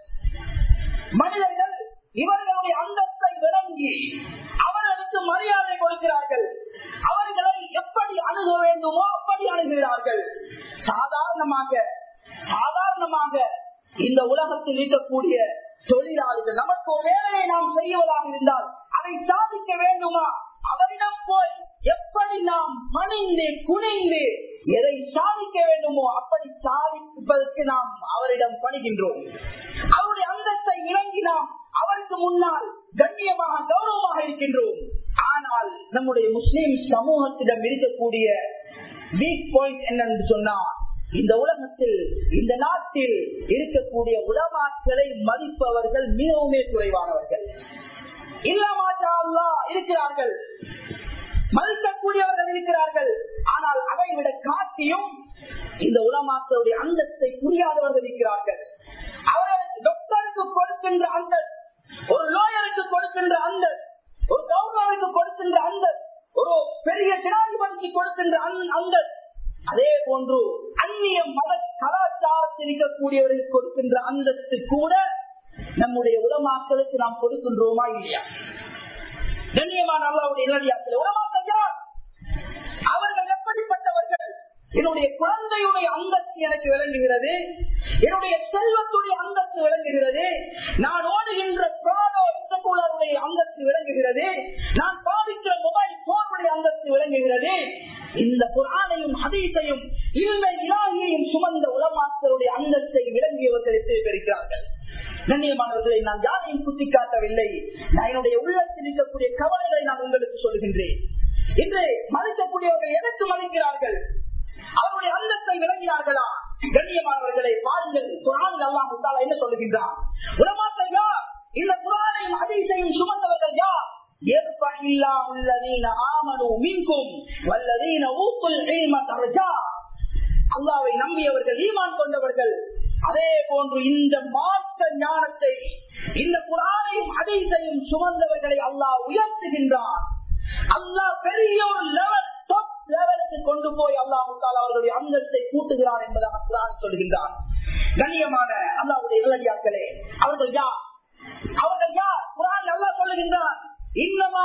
மனிதர்கள் இவர்களுடைய அந்தத்தை விளங்கி அவர்களுக்கு மரியாதை கொடுக்கிறார்கள் அவர்களை எப்படி அணுக வேண்டுமோ அப்படி அணுகிறார்கள் சாதாரணமாக சாதாரணமாக இந்த உலகத்தில் இருக்கக்கூடிய தொழிலாளிகள் நமக்கு ஒரு வேலையை நாம் செய்வதாக இருந்தால் அதை சாதிக்க வேண்டுமா அவரிடம் போய் எப்படி நாம் பணிந்து குனிந்து எதை சாதிக்க வேண்டுமோ அப்படி சாதிப்பதற்கு நாம் அவரிடம் பணிகின்றோம் அவருடைய அந்தத்தை இறங்கி நாம் அவருக்கு முன்னால் கண்ணியமாக கௌரவமாக இருக்கின்றோம் ஆனால் நம்முடைய முஸ்லிம் சமூகத்திடம் இருக்கக்கூடிய வீக் பாயிண்ட் என்னன்னு சொன்னா இந்த உலகத்தில் இந்த நாட்டில் இருக்கக்கூடிய உலமாக்களை மதிப்பவர்கள் மிகவுமே குறைவானவர்கள் இல்லாமாற்றா இருக்கிறார்கள் மதிக்கக்கூடியவர்கள் இருக்கிறார்கள் ஆனால் அதை விட காட்டியும் இந்த உலமாக்களுடைய அந்தத்தை புரியாதவர்கள் இருக்கிறார்கள் அவர்கள் டாக்டருக்கு கொடுக்கின்ற அந்த ஒரு லோயருக்கு கொடுக்கின்ற அந்த ஒரு கவர்னருக்கு கொடுக்கின்ற அந்த ஒரு பெரிய ஜனாதிபதிக்கு கொடுக்கின்ற அந்த அதே போன்று அந்நிய மத கலாச்சாரத்தில் இருக்கக்கூடியவர்களுக்கு கொடுக்கின்ற அந்தஸ்து கூட நம்முடைய உலமாக்களுக்கு நாம் கொடுக்கின்றோமா இல்லையா கண்ணியமான அல்லாவுடைய நேரடியாக்கள் உலமாக்கள் யார் அவர்கள் எப்படிப்பட்டவர்கள் என்னுடைய குழந்தையுடைய அந்தஸ்து எனக்கு விளங்குகிறது என்னுடைய செல்வத்துடைய அந்தஸ்து விளங்குகிறது நான் ஓடுகின்ற பிராடோ கூலருடைய அந்தஸ்து விளங்குகிறது நான் பாவிக்கிற மொபைல் போனுடைய அந்தஸ்து விளங்குகிறது இந்த குரானையும் ஹதீஸையும் இந்த இலாகியையும் சுமந்த உலமாக்களுடைய அந்தஸ்தை விளங்கியவர்கள் எத்தனை இருக்கிறார்கள் கண்ணியமானவர்களை நான் யாரையும் குத்திக்காட்டவில்லை நான் என்னுடைய உள்ளத்தில் இருக்கக்கூடிய கவலைகளை நான் உங்களுக்கு சொல்கின்றேன் இன்று மதிக்கக்கூடியவர்கள் எதற்கு மதிக்கிறார்கள் அவருடைய அந்தத்தை விளங்கினார்களா கண்ணியமானவர்களை பாருங்கள் குரானில் அல்லாஹ் தாலா என்ன சொல்லுகின்றார் உலமாக்கள் யார் இந்த குரானையும் அதிசையும் சுமந்தவர்கள் யார் يرفع الله الذين آمنوا منكم والذين أوتوا العلم درجات அல்லாவை நம்பியவர்கள் ஈமான் கொண்டவர்கள் அதே போன்று இந்த மாற்ற ஞானத்தை இந்த குரானையும் அதிசையும் சுமந்தவர்களை அல்லாஹ் உயர்த்துகின்றார் அல்லாஹ் பெரிய ஒரு லெவல் டாப் லெவலுக்கு கொண்டு போய் அல்லாஹு அவர்களுடைய அந்தத்தை கூட்டுகிறார் என்பதாக குரான் சொல்கின்றார் கண்ணியமான அல்லாவுடைய இளடியாக்களே அவர்கள் யார் அவர்கள் யார் குரான் அல்லாஹ் சொல்லுகின்றார் இன்னமா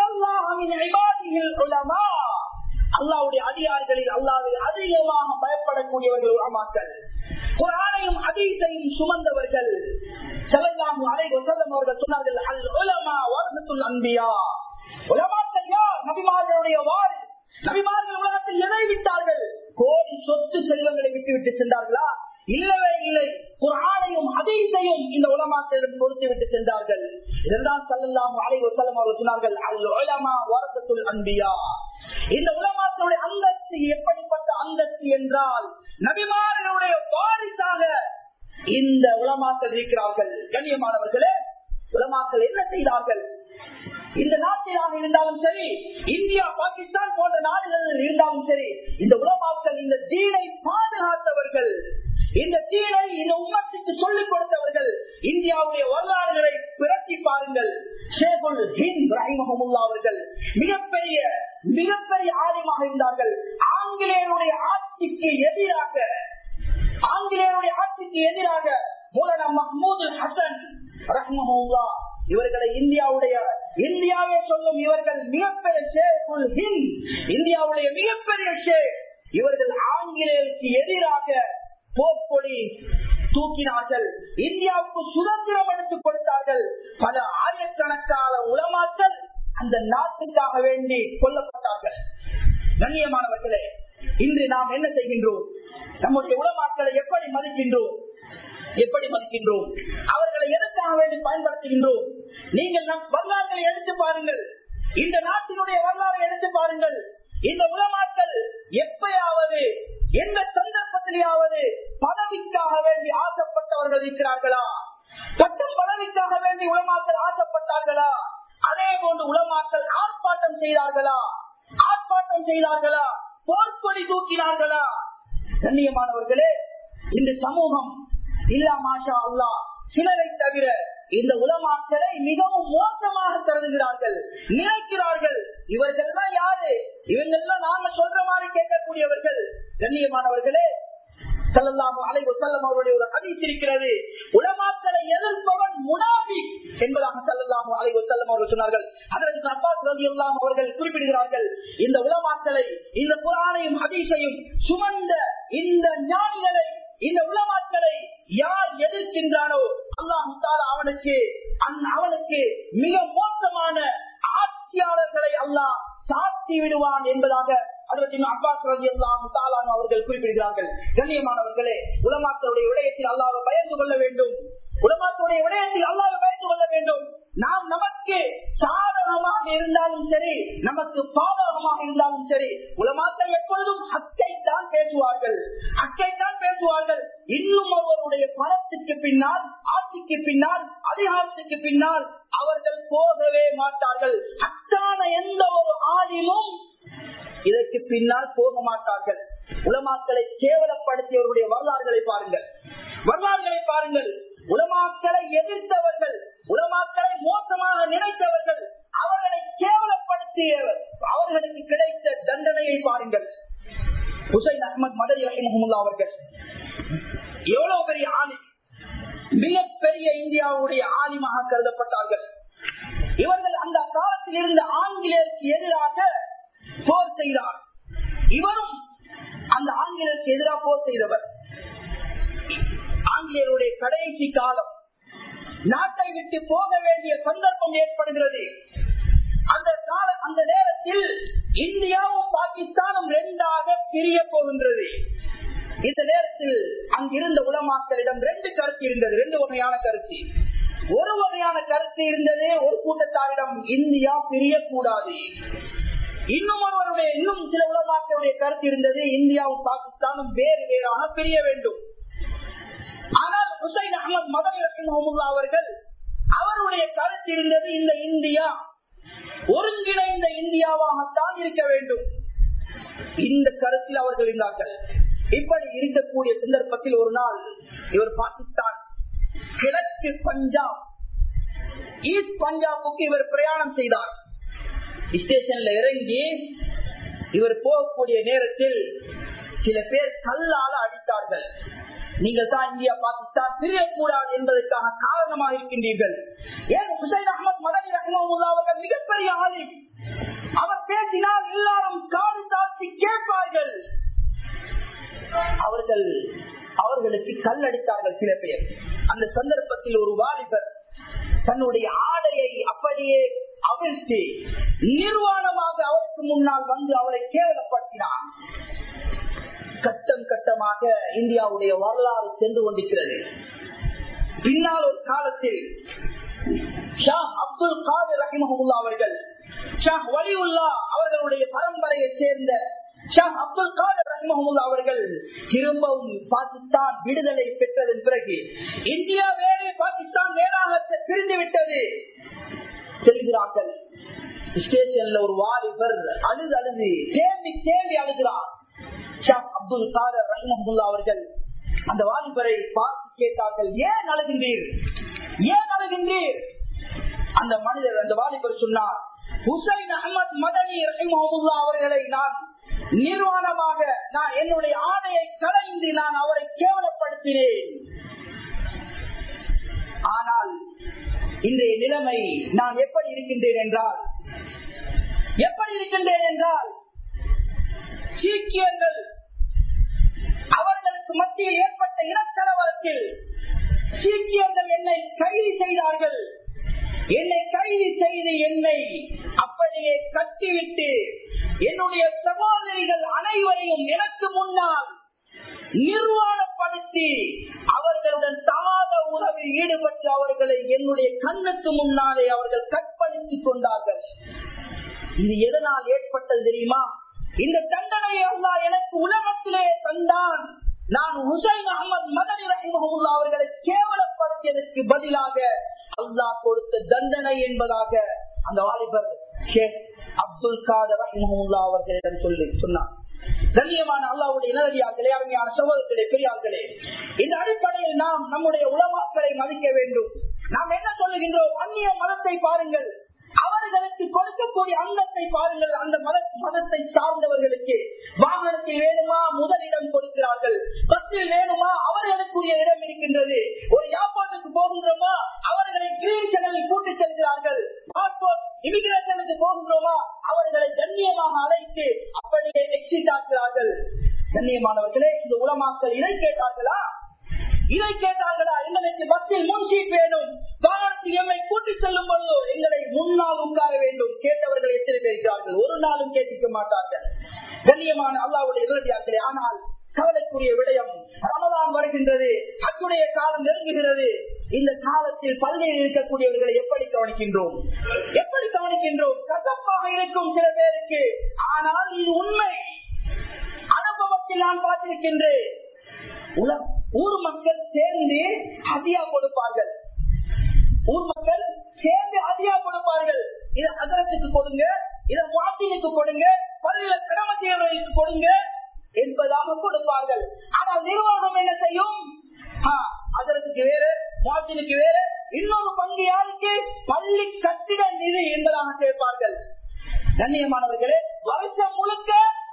அல்லாவுடைய அடியார்களில் அல்லாவை அதிகமாக பயப்படக்கூடியவர்கள் உலமாக்கள் குரானையும் அதீசையும் சுமந்தவர்கள் செலவாகும் அலை வசல்லம் அவர்கள் சொன்னார்கள் அல் உலமா வருடத்துள் அன்பியா உலமாக்கள் யார் நபிமார்களுடைய வாழ் நபிமார்கள் உலகத்தில் எதை விட்டார்கள் கோடி சொத்து செல்வங்களை விட்டு விட்டு சென்றார்களா இல்லவே இல்லை குரானையும் அதீசையும் இந்த உலமாக்களிடம் கொடுத்து விட்டு சென்றார்கள் இதெல்லாம் சல்லல்லாம் அலை வசல்லம் அவர்கள் சொன்னார்கள் அல் உலமா வருடத்துள் அன்பியா இந்த உலமாக்களுடைய அந்தஸ்து எப்படிப்பட்ட அந்தஸ்து என்றால் நபிமார்களுடைய வாரிசாக இந்த உலமாக்கள் இருக்கிறார்கள் கண்ணியமானவர்களே உலமாக்கள் என்ன செய்தார்கள் இந்த நாட்டிலாக இருந்தாலும் சரி இந்தியா பாகிஸ்தான் போன்ற நாடுகளில் இருந்தாலும் சரி இந்த உலமாக்கள் இந்த தீனை பாதுகாத்தவர்கள் இந்த தீனை இந்த உமத்துக்கு சொல்லிக் கொடுத்தவர்கள் இந்தியாவுடைய வரலாறுகளை பிறட்டி பாருங்கள் ஷேகுல் ஹிந்த் ரஹிமஹமுல்லா அவர்கள் மிகப்பெரிய மிகப்பெரிய ஆலயமாக இருந்தார்கள் ஆங்கிலேயருடைய ஆட்சிக்கு எதிராக ஆங்கிலேயருடைய ஆட்சிக்கு எதிராக மூலனா மஹமூது ஹசன் ரஹ்மஹமுல்லா இவர்களை இந்தியாவுடைய இந்தியாவே சொல்லும் இவர்கள் மிகப்பெரிய ஷேகுல் ஹிந்த் இந்தியாவுடைய மிகப்பெரிய ஷேக் இவர்கள் ஆங்கிலேயருக்கு எதிராக போக்கொடி தூக்கினார்கள் இந்தியாவுக்கு சுதந்திரம் எடுத்துக் கொடுத்தார்கள் பல ஆயிரக்கணக்கான உலமாக்கள் அந்த நாட்டுக்காக வேண்டி கொல்லப்பட்டார்கள் கண்ணியமானவர்களே இன்று நாம் என்ன செய்கின்றோம் நம்முடைய உலமாக்களை எப்படி மதிக்கின்றோம் எப்படி மதிக்கின்றோம் அவர்களை எதற்காக வேண்டி பயன்படுத்துகின்றோம் நீங்கள் நம் வரலாறுகளை எடுத்து பாருங்கள் இந்த நாட்டினுடைய வரலாறை எடுத்து பாருங்கள் இந்த உலமாக்கள் எப்பயாவது எந்த சந்தர்ப்பத்திலேயாவது பதவிக்காக வேண்டி ஆசைப்பட்டவர்கள் இருக்கிறார்களா பட்டம் பதவிக்காக வேண்டி உலமாக்கள் ஆசைப்பட்டார்களா அதே போன்று உலமாக்கள் ஆர்ப்பாட்டம் செய்தார்களா ஆர்ப்பாட்டம் செய்தார்களா போர்க்கொடி தூக்கினார்களா கண்ணியமானவர்களே இந்த சமூகம் இல்லா மாஷா அல்லா சிலரை தவிர இந்த உலமாக்களை மிகவும் மோசமாக கருதுகிறார்கள் நினைக்கிறார்கள் இவர்கள் தான் யாரு இவங்கெல்லாம் நாங்க சொல்ற மாதிரி கேட்கக்கூடியவர்கள் கண்ணியமானவர்களே செல்லலாம் அலை செல்லம் அவருடைய ஒரு ஹதீஸ் இருக்கிறது உலமாக்களை எதிர்ப்பவன் முனாபி என்பதாக செல்லலாம் அலை செல்லம் அவர்கள் சொன்னார்கள் அதற்கு அப்பாஸ் ரவி அவர்கள் குறிப்பிடுகிறார்கள் இந்த உலமாக்களை இந்த புராணையும் ஹதீஸையும் சுமந்த இந்த ஞானிகளை இந்த உலமாக்களை யார் எதிர்க்கின்றானோ அல்லாஹு அவனுக்கு அவனுக்கு மிக மோசமான ஆட்சியாளர்களை அல்லாஹ் சாத்தி விடுவான் என்பதாக அவர்கள் குறிப்பிடுகிறார்கள் கண்ணியமானவர்களே உலமாக்களுடைய விடயத்தில் அல்லாவை பயந்து கொள்ள வேண்டும் உலமாக்களுடைய விடயத்தில் அல்லாவை பயந்து கொள்ள வேண்டும் நாம் நமக்கு சாதகமாக இருந்தாலும் சரி நமக்கு பாதகமாக இருந்தாலும் சரி உலமாக்கள் எப்பொழுதும் ஹக்கை தான் பேசுவார்கள் ஹக்கை தான் பேசுவார்கள் இன்னும் ஒருவருடைய பணத்துக்கு பின்னால் ஆட்சிக்கு பின்னால் அதிகாரத்துக்கு பின்னால் அவர்கள் போகவே மாட்டார்கள் ஹக்கான எந்த ஒரு ஆளிலும் இதற்கு பின்னால் போக மாட்டார்கள் உலமாக்களை கேவலப்படுத்தியவருடைய வரலாறுகளை பாருங்கள் வரலாறுகளை பாருங்கள் உலமாக்களை எதிர்த்தவர்கள் உலமாக்களை மோசமாக நினைத்தவர்கள் அவர்களை கேவலப்படுத்திய அவர்களுக்கு கிடைத்த தண்டனையை பாருங்கள் ஹுசைன் அஹமத் மதரி ரஹிமஹமுல்லா அவர்கள் எவ்வளவு பெரிய ஆணி மிகப்பெரிய இந்தியாவுடைய ஆலிமாக கருதப்பட்டார்கள் இவர்கள் அந்த காலத்தில் இருந்த ஆங்கிலேயருக்கு எதிராக போர் செய்தார் இவரும் அந்த ஆங்கிலேயருக்கு எதிராக போர் செய்தவர் ஆங்கிலேயருடைய கடைசி காலம் நாட்டை விட்டு போக வேண்டிய சந்தர்ப்பம் ஏற்படுகிறது அந்த கால அந்த நேரத்தில் இந்தியாவும் பாகிஸ்தானும் ரெண்டாக பிரிய போகின்றது இந்த நேரத்தில் அங்கிருந்த உலமாக்களிடம் ரெண்டு கருத்து இருந்தது ரெண்டு வகையான கருத்து ஒரு வகையான கருத்து இருந்தது ஒரு கூட்டத்தாரிடம் இந்தியா பிரியக்கூடாது இன்னும் ஒருவருடைய இன்னும் சில உலமாக்களுடைய கருத்து இருந்தது இந்தியாவும் பாகிஸ்தானும் வேறு வேறாக பிரிய வேண்டும் ஆனால் ஹுசைன் அகமது மதனி ரஹிமஹமுல்லா அவர்கள் அவருடைய கருத்து இருந்தது இந்த இந்தியா ஒருங்கிணைந்த இந்தியாவாகத்தான் இருக்க வேண்டும் இந்த கருத்தில் அவர்கள் இருந்தார்கள் இப்படி இருக்கக்கூடிய சந்தர்ப்பத்தில் ஒரு நாள் இவர் பாகிஸ்தான் கிழக்கு பஞ்சாப் ஈஸ்ட் பஞ்சாபுக்கு இவர் பிரயாணம் செய்தார் ஸ்டேஷன்ல இறங்கி இவர் போகக்கூடிய நேரத்தில் சில பேர் கல்லால அடித்தார்கள் நீங்கள் தான் இந்தியா பாகிஸ்தான் பிரியக்கூடாது என்பதற்கான காரணமாக இருக்கின்றீர்கள் ஏன் ஹுசைன் அகமது மதனி ரஹ்மமுல்லா அவர்கள் மிகப்பெரிய ஆலிம் அவர் பேசினால் எல்லாரும் காடு தாழ்த்தி கேட்பார்கள் அவர்கள் அவர்களுக்கு கல்லடித்தார்கள் சில பேர் அந்த சந்தர்ப்பத்தில் ஒரு வாலிபர் தன்னுடைய ஆடையை அப்படியே அவிழ்த்து நிர்வாணமாக அவருக்கு முன்னால் வந்து அவரை கேவலப்படுத்தினார் கட்டம் கட்டமாக இந்தியாவுடைய வரலாறு சென்று கொண்டிருக்கிறது பின்னால் ஒரு காலத்தில் ஷா அப்துல் காதர் ரஹிமஹுல்லா அவர்கள் ஷா வலியுல்லா அவர்களுடைய பரம்பரையை சேர்ந்த ஷா அப்துல் காதர் ரஹிமஹுல்லா அவர்கள் திரும்பவும் பாகிஸ்தான் விடுதலை பெற்றதன் பிறகு இந்தியா வேறு பாகிஸ்தான் வேறாக பிரிந்து விட்டது தெரிகிறார்கள் ஸ்டேஷன்ல ஒரு வாலிபர் அழுது அழுது தேம்பி தேம்பி அழுகிறார் ஷாப் அப்துல் காதர் ரஹ்மஹுல்லா அவர்கள் அந்த வாலிபரை பார்த்து கேட்டார்கள் ஏன் அழுகின்றீர் ஏன் அழுகின்றீர் அந்த மனிதர் அந்த வாலிபர் சொன்னார் ஹுசைன் அஹமத் மதனி ரஹிமஹுல்லா அவர்களை நான் நிர்வாணமாக நான் என்னுடைய ஆணையை கலைந்து நான் அவரை கேவலப்படுத்தினேன் ஆனால் இன்றைய நிலைமை நான் எப்படி இருக்கின்றேன் என்றால் எப்படி இருக்கின்றேன் என்றால் சீக்கியர்கள் அவர்களுக்கு மத்தியில் ஏற்பட்ட இனக்கலவரத்தில் சீக்கியர்கள் என்னை கைது செய்தார்கள் என்னை கைது செய்து என்னை அப்படியே கட்டிவிட்டு என்னுடைய சகோதரிகள் அனைவரையும் எனக்கு முன்னால் நிர்வாணப்படுத்தி அவர்களுடன் தாத உறவில் ஈடுபட்டு அவர்களை என்னுடைய கண்ணுக்கு முன்னாலே அவர்கள் கற்பழித்துக் கொண்டார்கள் இது எதனால் ஏற்பட்டது தெரியுமா இந்த தண்டனை அல்லா எனக்கு உலகத்திலே தந்தான் நான் ஹுசைன் அகமது மதனி ரஹிமஹுல்லா அவர்களை கேவலப்படுத்தியதற்கு பதிலாக அல்லாஹ் கொடுத்த தண்டனை என்பதாக அந்த வாலிபர் ஷேக் அப்துல் காதர் ரஹிமஹுல்லா அவர்களிடம் சொல்லி சொன்னார் கண்ணியமான அல்லாவுடைய நேரடியார்களே அருமையான சகோதரர்களே பெரியார்களே இந்த அடிப்படையில் நாம் நம்முடைய உலமாக்களை மதிக்க வேண்டும் நாம் என்ன சொல்லுகின்றோம் அந்நிய மதத்தை பாருங்கள் அவர்களுக்கு கொடுக்கக்கூடிய அங்கத்தை பாருங்கள் அந்த மத மதத்தை சார்ந்தவர்களுக்கு வாகனத்தில் வேணுமா முதலிடம் கொடுக்கிறார்கள் பஸ்ஸில் வேணுமா அவர்களுக்குரிய இடம் இருக்கின்றது ஒரு ஏர்போர்ட்டுக்கு போகின்றோமா அவர்களை கிரீன் சேனலில் கூட்டி செல்கிறார்கள் பாஸ்போர்ட் இமிகிரேஷனுக்கு போகின்றோமா அவர்களை கண்ணியமாக அழைத்து அப்படியே எக்ஸிட் ஆக்குகிறார்கள் கண்ணியமானவர்களே இந்த உலமாக்கள் இதை கேட்டார்களா இதை கேட்டார்களா எங்களுக்கு பஸ்ஸில் முன் சீட் வேணும் வாகனத்தில் எம்மை கூட்டி செல்லும் பொழுது எங்களை முன்னால் உட்கார வேண்டும் கேட்டவர்கள் எத்தனை பேர் இருக்கிறார்கள் ஒரு நாளும் கேட்டிக்க மாட்டார்கள் கண்ணியமான அல்லாவுடைய இறுதியாக்களே ஆனால் கவலைக்குரிய விடயம் ரமதான் வருகின்றது அத்துடைய காலம் நெருங்குகிறது இந்த காலத்தில் பள்ளியில் இருக்கக்கூடியவர்களை எப்படி கவனிக்கின்றோம் எப்படி கவனிக்கின்றோம் கசப்பாக இருக்கும் சில பேருக்கு ஆனால் இது உண்மை அனுபவத்தில் நான் பார்த்திருக்கின்றேன் ஊர் மக்கள் சேர்ந்து அதியா கொடுப்பார்கள் ஊர் மக்கள் சேர்ந்து அதியா கொடுப்பார்கள் இதை அகரத்துக்கு கொடுங்க இதை மாத்தினுக்கு கொடுங்க பள்ளியில கடமை செய்வதற்கு கொடுங்க என்பதாக கொடுப்பார்கள் ஆனால் நிர்வாகம் என்ன செய்யும் அதற்கு வேறு மாத்தினுக்கு வேறு இன்னொரு பங்கு யாருக்கு பள்ளி கட்டிட நிதி என்பதாக கேட்பார்கள் கண்ணியமானவர்களே வருஷம் முழுக்க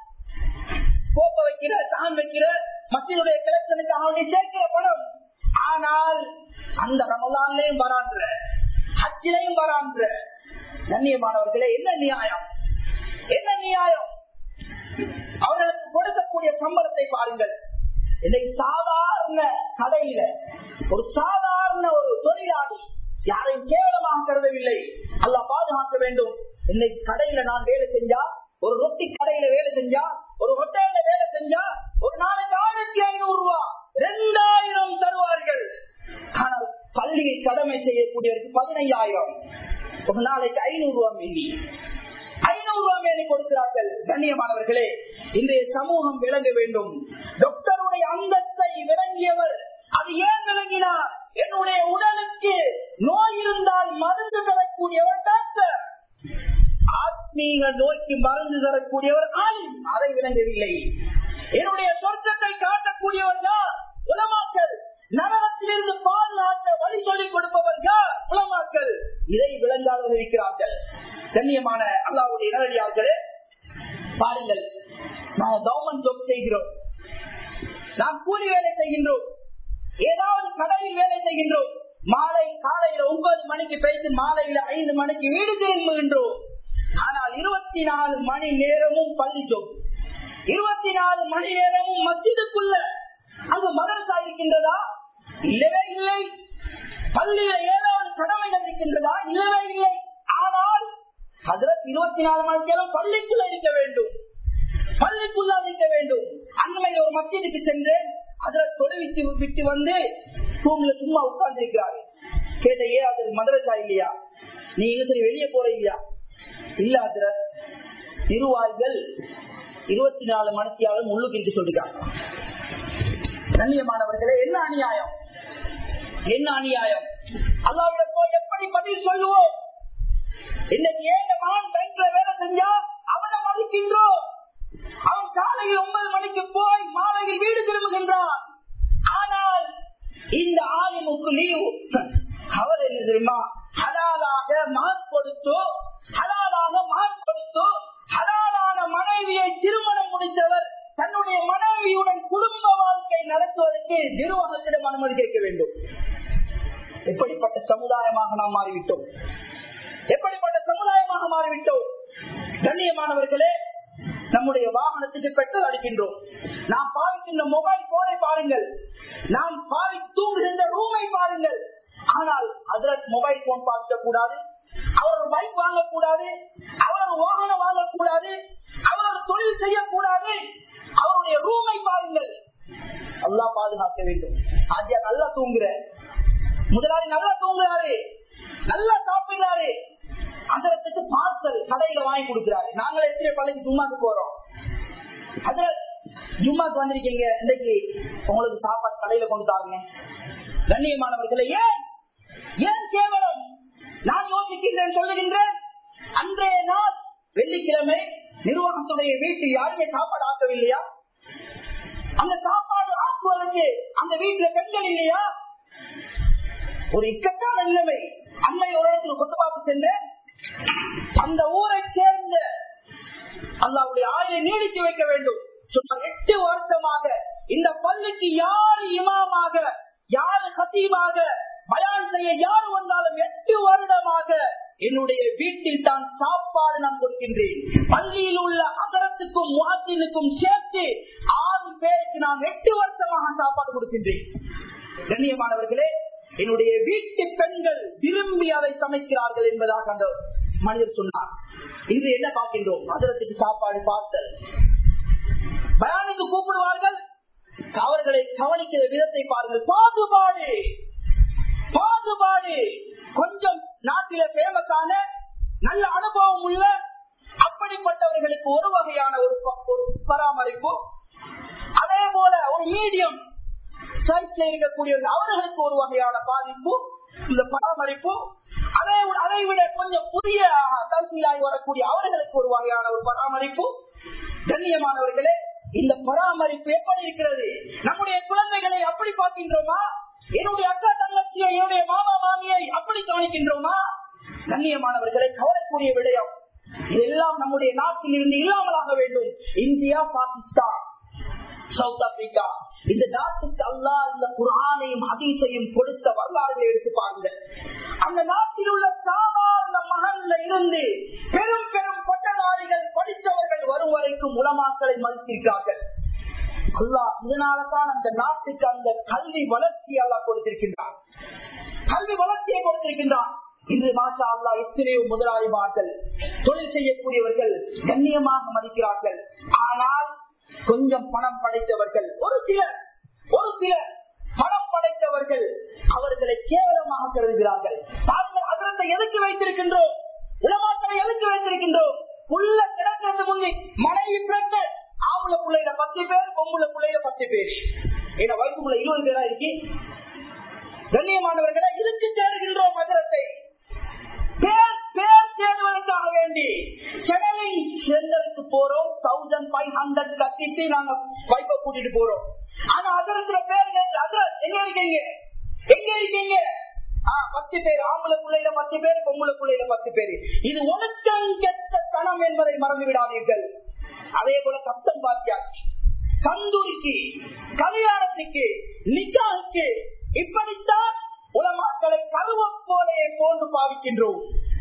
போக்க வைக்கிற தான் வைக்கிற மக்களுடைய கலெக்ஷனுக்கு அவனுடைய சேர்க்கிற பணம் ஆனால் அந்த ரமலான்லயும் வரான்ற ஹஜ்ஜிலையும் வரான்ற கண்ணியமானவர்களே என்ன நியாயம் என்ன நியாயம் அவர்களுக்கு கொடுக்கக்கூடிய சம்பளத்தை பாருங்கள் இன்னைக்கு சாதாரண கடையில ஒரு சாதாரண ஒரு தொழிலாளி யாரையும் கேவலமாக கருதவில்லை அல்ல பாதுகாக்க வேண்டும் இன்னைக்கு கடையில நான் வேலை செஞ்சா ஒரு ரொட்டி கடையில வேலை செஞ்சா ஒரு ஹோட்டல்ல வேலை செஞ்சா ஒரு நாளைக்கு ஆயிரத்தி ஐநூறு ரூபாய் ரெண்டாயிரம் தருவார்கள் ஆனால் பள்ளியில் கடமை செய்யக்கூடியவருக்கு பதினையாயிரம் ஒரு நாளைக்கு ஐநூறு ரூபாய் மில்லி ஐநூறு ரூபாய் மேலே கொடுக்கிறார்கள் கண்ணியமானவர்களே இன்றைய சமூகம் விளங்க வேண்டும் டாக்டருடைய அந்தத்தை விளங்கியவர் அது ஏன் விளங்கினார் என்னுடைய உடலுக்கு நோய் இருந்தால் மருந்து தரக்கூடியவர் டாக்டர் ஆத்மீக நோய்க்கு மருந்து தரக்கூடியவர் ஆயும் அதை விளங்கவில்லை என்னுடைய சொர்க்கத்தை காட்டக்கூடியவர் யார் உலமாக்கல் நரகத்திலிருந்து பாதுகாக்க வழி சொல்லிக் கொடுப்பவர் யார் உலமாக்கல் இதை விளங்காதவர் இருக்கிறார்கள் கண்ணியமான அல்லாவுடைய நேரடியார்களே பாருங்கள் நாம் கவர்மெண்ட் ஜாப் செய்கிறோம் நாம் கூலி வேலை செய்கின்றோம் ஏதாவது கடையில் வேலை செய்கின்றோம் மாலை காலையில ஒன்பது மணிக்கு பேசி மாலையில ஐந்து மணிக்கு வீடு திரும்புகின்றோம் ஆனால் இருபத்தி நாலு மணி நேரமும் பள்ளி ஜோப் இருபத்தி நாலு மணி நேரமும் மத்தியதுக்குள்ள அங்கு மதரசா இருக்கின்றதா இல்லவே இல்லை பள்ளியில ஏதாவது கடமைகள் இருக்கின்றதா இல்லவே இல்லை ஆனால் அதற்கு இருபத்தி நாலு மணி நேரம் பள்ளிக்குள்ள இருக்க வேண்டும் பள்ளிக்குள்ள இருக்க வேண்டும் அண்மையில் ஒரு மத்தியதுக்கு சென்று அதில் தொலைவிச்சு விட்டு வந்து ரூம்ல சும்மா உட்கார்ந்து இருக்கிறாரு கேட்ட ஏ அது மதரசா இல்லையா நீ எங்க சரி வெளியே போற இல்லையா இல்ல அதுல நிர்வாகிகள் இருபத்தி நாலு மணித்தியாலும் உள்ளுக்கு இருக்கு சொல்லிருக்காங்க கண்ணியமானவர்களே என்ன அநியாயம் என்ன அநியாயம் அல்லாவிட போய் எப்படி பதில் சொல்லுவோம் இன்னைக்கு ஏழு மகன் பேங்க்ல வேலை செஞ்சா அவனை மதிக்கின்றோம் அவன் காலையில் ஒன்பது மணிக்கு போய் மாலையில் வீடு திரும்புகின்றான் ஆனால் இந்த ஆலிமுக்கு லீவு அவர் என்ன தெரியுமா ஹலாலாக மார்க் கொடுத்தோ ஹலாலாக மார்க் கொடுத்தோ ஹலாலான மனைவியை திருமணம் முடித்தவர் தன்னுடைய மனைவியுடன் குடும்ப வாழ்க்கை நடத்துவதற்கு நிர்வாகத்திடம் அனுமதி கேட்க வேண்டும் எப்படிப்பட்ட சமுதாயமாக நாம் மாறிவிட்டோம் எப்படிப்பட்ட சமுதாயமாக மாறிவிட்டோம் கண்ணியமானவர்களே நம்முடைய வாகனத்துக்கு பெட்ரோல் அடிக்கின்றோம் நாம் பாவிக்கின்ற மொபைல் போனை பாருங்கள் நாம் பாவி தூங்குகின்ற ரூமை பாருங்கள் ஆனால் அதில் மொபைல் போன் பார்க்க கூடாது அவர் ஒரு பைக் வாங்கக்கூடாது அவர் ஒரு வாகனம் வாங்கக்கூடாது அவர் ஒரு தொழில் செய்யக்கூடாது அவருடைய ரூமை பாருங்கள் நல்லா பாதுகாக்க வேண்டும் ஆஜியா நல்லா தூங்குற முதலாளி நல்லா தூங்குறாரு நல்லா சாப்பிடுறாரு அதற்கு பார்சல் கடையில வாங்கி கொடுக்கிறாரு நாங்களே எத்தனை பள்ளிக்கு ஜும்மாக்கு போறோம் அதுல ஜும்மாக்கு வந்திருக்கீங்க இன்னைக்கு உங்களுக்கு சாப்பாடு கடையில கொண்டு தாருங்க கண்ணியமானவர்களே ஏன் ஏன் கேவலம் நான் யோசிக்கின்றேன் சொல்லுகின்றேன் அன்றைய நாள் வெள்ளிக்கிழமை நிறுவனத்துடைய வீட்டில் யாருமே சாப்பாடு ஆக்கவில்லையா அந்த சாப்பாடு ஆக்குவதற்கு அந்த வீட்டுல பெண்கள் இல்லையா ஒரு இக்கட்டான நிலைமை அன்னை ஒரு இடத்துல கொத்துபாக்கு சென்றேன் அந்த ஊரை சேர்ந்த அல்லாவுடைய ஆயை நீடித்து வைக்க வேண்டும் சுமார் எட்டு வருஷமாக இந்த பள்ளிக்கு யாரு இமாமாக யாரு கத்தீமாக பயான் செய்ய யாரு வந்தாலும் எட்டு வருடமாக என்னுடைய வீட்டில் தான் சாப்பாடு நான் கொடுக்கின்றேன் பள்ளியில் உள்ள அகரத்துக்கும் முகத்தினுக்கும் சேர்த்து ஆறு பேருக்கு நான் எட்டு வருஷமாக சாப்பாடு கொடுக்கின்றேன் கண்ணியமானவர்களே என்னுடைய வீட்டு பெண்கள் விரும்பி அதை சமைக்கிறார்கள் என்பதாக அந்த மனிதர் சொன்னார் இன்று என்ன பார்க்கின்றோம் அதரத்துக்கு சாப்பாடு பார்த்தல் பயானுக்கு கூப்பிடுவார்கள் அவர்களை கவனிக்கிற விதத்தை பாருங்கள் பாகுபாடு பாகுபாடு கொஞ்சம் நாட்டில பேமஸான நல்ல அனுபவம் உள்ள அப்படிப்பட்டவர்களுக்கு ஒரு வகையான ஒரு ஒரு பராமரிப்பு அதே போல ஒரு மீடியம் சைட்ல இருக்கக்கூடிய அவர்களுக்கு ஒரு வகையான பாதிப்பு இந்த பராமரிப்பு அதை அதை விட கொஞ்சம் புதிய தகுதியாகி வரக்கூடிய அவர்களுக்கு ஒரு வகையான ஒரு பராமரிப்பு கண்ணியமானவர்களே இந்த பராமரிப்பு எப்படி இருக்கிறது நம்முடைய குழந்தைகளை அப்படி பார்க்கின்றோமா என்னுடைய அக்கா தங்கச்சியை என்னுடைய மாமா மாமியை அப்படி கவனிக்கின்றோமா கண்ணியமானவர்களை கவலைக்குரிய விடயம் இதெல்லாம் நம்முடைய நாட்டில் இருந்து இல்லாமலாக வேண்டும் இந்தியா பாகிஸ்தான் சவுத் ஆப்பிரிக்கா இந்த நாட்டுக்கு அல்லா இந்த குரானையும் அதீசையும் கொடுத்த வரலாறுகளை இருந்து பெரும் பெரும் பட்டதாரிகள் படித்தவர்கள் வரும் வரைக்கும் உலமாக்களை மதித்திருக்கிறார்கள் அல்லாஹ் இதனாலதான் அந்த நாட்டுக்கு அந்த கல்வி வளர்ச்சி அல்லாஹ் கொடுத்திருக்கின்றான் கல்வி வளர்ச்சியை கொடுத்திருக்கின்றான் இன்று மாஷா அல்லா எத்தனையோ முதலாளிமார்கள் தொழில் செய்யக்கூடியவர்கள் கண்ணியமாக மதிக்கிறார்கள் ஆனால் கொஞ்சம் பணம் படைத்தவர்கள் ஒரு சிலர் ஒரு சிலர் பணம் படைத்தவர்கள் அவர்களை கேவலமாக கருதுகிறார்கள் தாங்கள் அதரத்தை எதுக்கு வைத்திருக்கின்றோம் உலமாக்களை எதுக்கு வைத்திருக்கின்றோம் உள்ள கிடக்கிறது முன்னே மனைவி பிறந்த ஆம்பளை பிள்ளையில பத்து பேர் பொம்பளை பிள்ளையில பத்து பேர் ஏன்னா வயிற்றுக்குள்ள இருபது பேரா இருக்கி கண்ணியமானவர்களை இருக்கு தேடுகின்றோம் மதுரத்தை பேர் பேர் தேடுவதற்காக வேண்டி சென்னை சென்டருக்கு போறோம் தௌசண்ட் ஃபைவ் ஹண்ட்ரட் கட்டிட்டு நாங்க வைப்ப கூட்டிட்டு போறோம் ஆனா அதரத்துல பேர் அதர் எங்க இருக்கீங்க எங்க இருக்கீங்க பத்து பேர் ஆம்பளை பிள்ளையில பத்து பேர் பொம்பளை பிள்ளையில பத்து பேர் இது ஒழுக்கம் கெட்ட தனம் என்பதை மறந்து விடாதீர்கள் அதே போல கப்தம் பாத்தியாச்சு கந்தூரிக்கு கல்யாணத்துக்கு நிக்காவுக்கு இப்படித்தான் உலமாக்களை கருவம் போலே போன்று பாவிக்கின்றோம்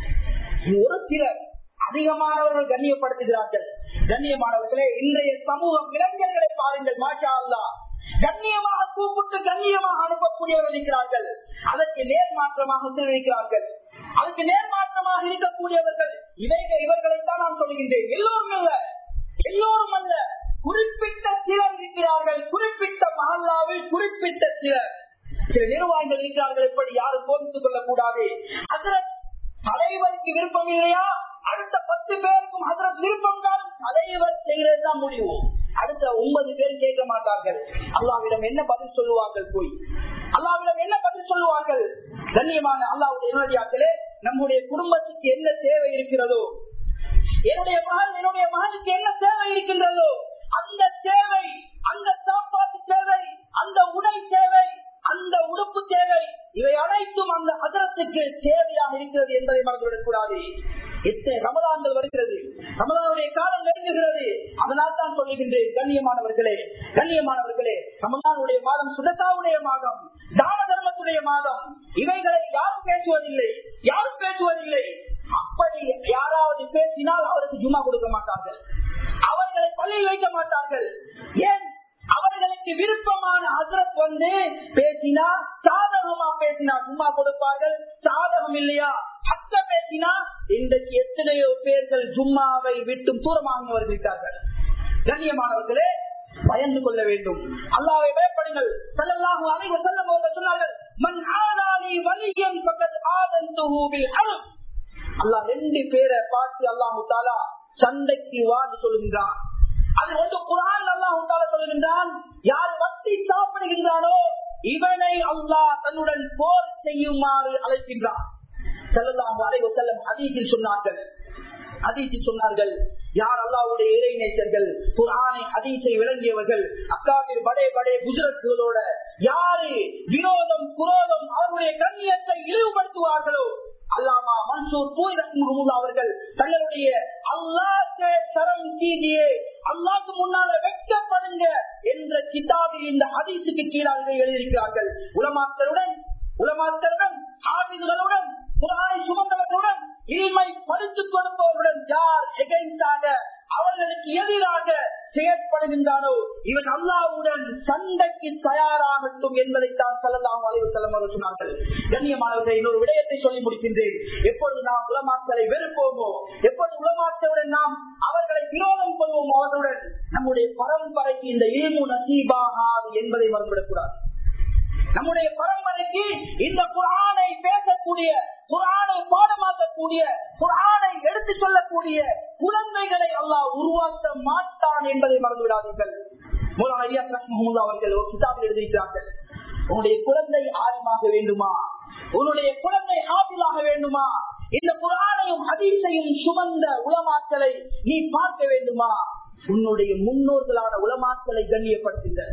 ஒரு சிலர் அதிகமானவர்கள் கண்ணியப்படுத்துகிறார்கள் கண்ணியமானவர்களே இன்றைய சமூகம் இளைஞர்களை பாருங்கள் மாஷா அல்லா கண்ணியமாக கூப்பிட்டு கண்ணியமாக அனுப்பக்கூடியவர்கள் இருக்கிறார்கள் அதற்கு நேர்மாற்றமாக தெரிவிக்கிறார்கள் அதுக்கு நேர்மாற்றமாக இருக்கக்கூடியவர்கள் இவைகள் இவர்களைத்தான் நான் சொல்கின்றேன் எல்லோரும் அல்ல எல்லோரும் அல்ல குறிப்பிட்ட சிலர் இருக்கிறார்கள் குறிப்பிட்ட மஹல்லாவில் குறிப்பிட்ட சிலர் சில நிர்வாகிகள் இருக்கிறார்கள் எப்படி யாரும் கோபித்துக் கொள்ளக்கூடாது அதற்கு தலைவருக்கு விருப்பம் இல்லையா அடுத்த பத்து பேருக்கும் அதற்கு விருப்பம் தான் தலைவர் செய்யறதுதான் முடிவு அடுத்த ஒன்பது பேர் கேட்க மாட்டார்கள் அல்லாவிடம் என்ன பதில் சொல்லுவார்கள் போய் அல்லாவிடம் என்ன பதில் சொல்லுவார்கள் கண்ணியமான அல்லாவுடைய நேரடியாக்களே நம்முடைய குடும்பத்துக்கு என்ன தேவை இருக்கிறதோ என்னுடைய மகன் என்னுடைய மகனுக்கு என்ன தேவை இருக்கின்றதோ அந்த தேவை அந்த சாப்பாட்டு தேவை அந்த உடை தேவை அந்த உடுப்பு தேவை இவை அனைத்தும் அந்த அதரத்துக்கு தேவையாக இருக்கிறது என்பதை மறந்துவிடக் கூடாது எத்தனை ரமதான்கள் வருகிறது ரமதானுடைய காலம் நெருங்குகிறது அதனால் தான் சொல்லுகின்றேன் கண்ணியமானவர்களே கண்ணியமானவர்களே ரமதானுடைய மாதம் சுதத்தாவுடைய மாதம் தான தர்மத்துடைய மாதம் இவைகளை யாரும் பேசுவதில்லை யாரும் பேசுவதில்லை அப்படி யாராவது பேசினால் அவருக்கு ஜுமா கொடுக்க மாட்டார்கள் அவர்களை பள்ளியில் வைக்க மாட்டார்கள் ஏன் அவர்களுக்கு விருப்பமான ஹசரத் வந்து பேசினா சாதகமா பேசினா சும்மா கொடுப்பார்கள் சாதகம் இல்லையா ஹத்த பேசினா இன்றைக்கு எத்தனையோ பேர்கள் ஜும்மாவை விட்டு தூரமாக வருகிறார்கள் கண்ணியமானவர்களே பயந்து கொள்ள வேண்டும் அல்லாவை பயப்படுங்கள் செல்லலாம் அனைவர் செல்லும் அவர்கள் சொன்னார்கள் மண் ஆதானி வலியன் பக்கத்து ஆதன் துஹூபில் அருள் அல்லாஹ் ரெண்டு பேரை பார்த்து அல்லாஹு தாலா சண்டைக்கு வான்னு சொல்லுகின்றான் அது வந்து குரான் அல்லாஹு தாலா சொல்லுகின்றான் யார் வட்டி சாப்பிடுகின்றானோ இவனை அல்லாஹ் தன்னுடன் போர் செய்யுமாறு அழைக்கின்றான் செல்லலாம் அலைவ செல்லம் அதீசில் சொன்னார்கள் அதீசில் சொன்னார்கள் யார் அல்லாவுடைய இறை நேசர்கள் குரானை அதீசை விளங்கியவர்கள் அக்காவில் படே படே குஜரத்துகளோட யாரு வினோதம் குரோதம் அவருடைய கண்ணியத்தை இழிவுபடுத்துவார்களோ அல்லாமா மன்சூர் பூரி ரஹ்மஹமுல்லா அவர்கள் தங்களுடைய அல்லாஹ்க்கு சரம் கீதியே அல்லாஹ்க்கு முன்னால வெட்கப்படுங்க என்ற கிதாபில் இந்த ஹதீஸுக்கு கீழாக எழுதியிருக்கிறார்கள் உலமாக்களுடன் உலமாக்களுடன் ஆபிதுகளுடன் குரானை சுமந்தவர்களுடன் இல்மை படித்துக் கொடுப்பவர்களுடன் யார் எகைன்ஸாக அவர்களுக்கு எதிராக செயற்படுகின்றானோ இவன் அல்லாவுடன் சண்டைக்கு தயாராகட்டும் என்பதைத்தான் செல்லலாம் அலைவு செல்லம் அவர்கள் சொன்னார்கள் கண்ணியமானவர்கள் இன்னொரு விடயத்தை சொல்லி முடிக்கின்றேன் எப்பொழுது நாம் உலமாக்களை வெறுப்போமோ எப்பொழுது உலமாக்களுடன் நாம் அவர்களை விரோதம் கொள்வோமோ அவர்களுடன் நம்முடைய பரம்பரைக்கு இந்த இல்மு நசீபாகாது என்பதை மறந்துவிடக்கூடாது நம்முடைய பரம்பரைக்கு இந்த குரானை பேசக்கூடிய குரானை பாடமாக்கக்கூடிய குரானை எடுத்து சொல்லக்கூடிய குழந்தைகளை அல்லாஹ் உருவாக்க மாட்டான் என்பதை மறந்து விடாதீர்கள் மூலம் அவர்கள் ஒரு கிதாபில் எழுதியிருக்கிறார்கள் உன்னுடைய குழந்தை ஆழமாக வேண்டுமா உன்னுடைய குழந்தை ஆபிலாக வேண்டுமா இந்த குரானையும் ஹதீஸையும் சுமந்த உலமாக்களை நீ பார்க்க வேண்டுமா உன்னுடைய முன்னோர்களான உலமாக்களை கண்ணியப்படுத்துங்க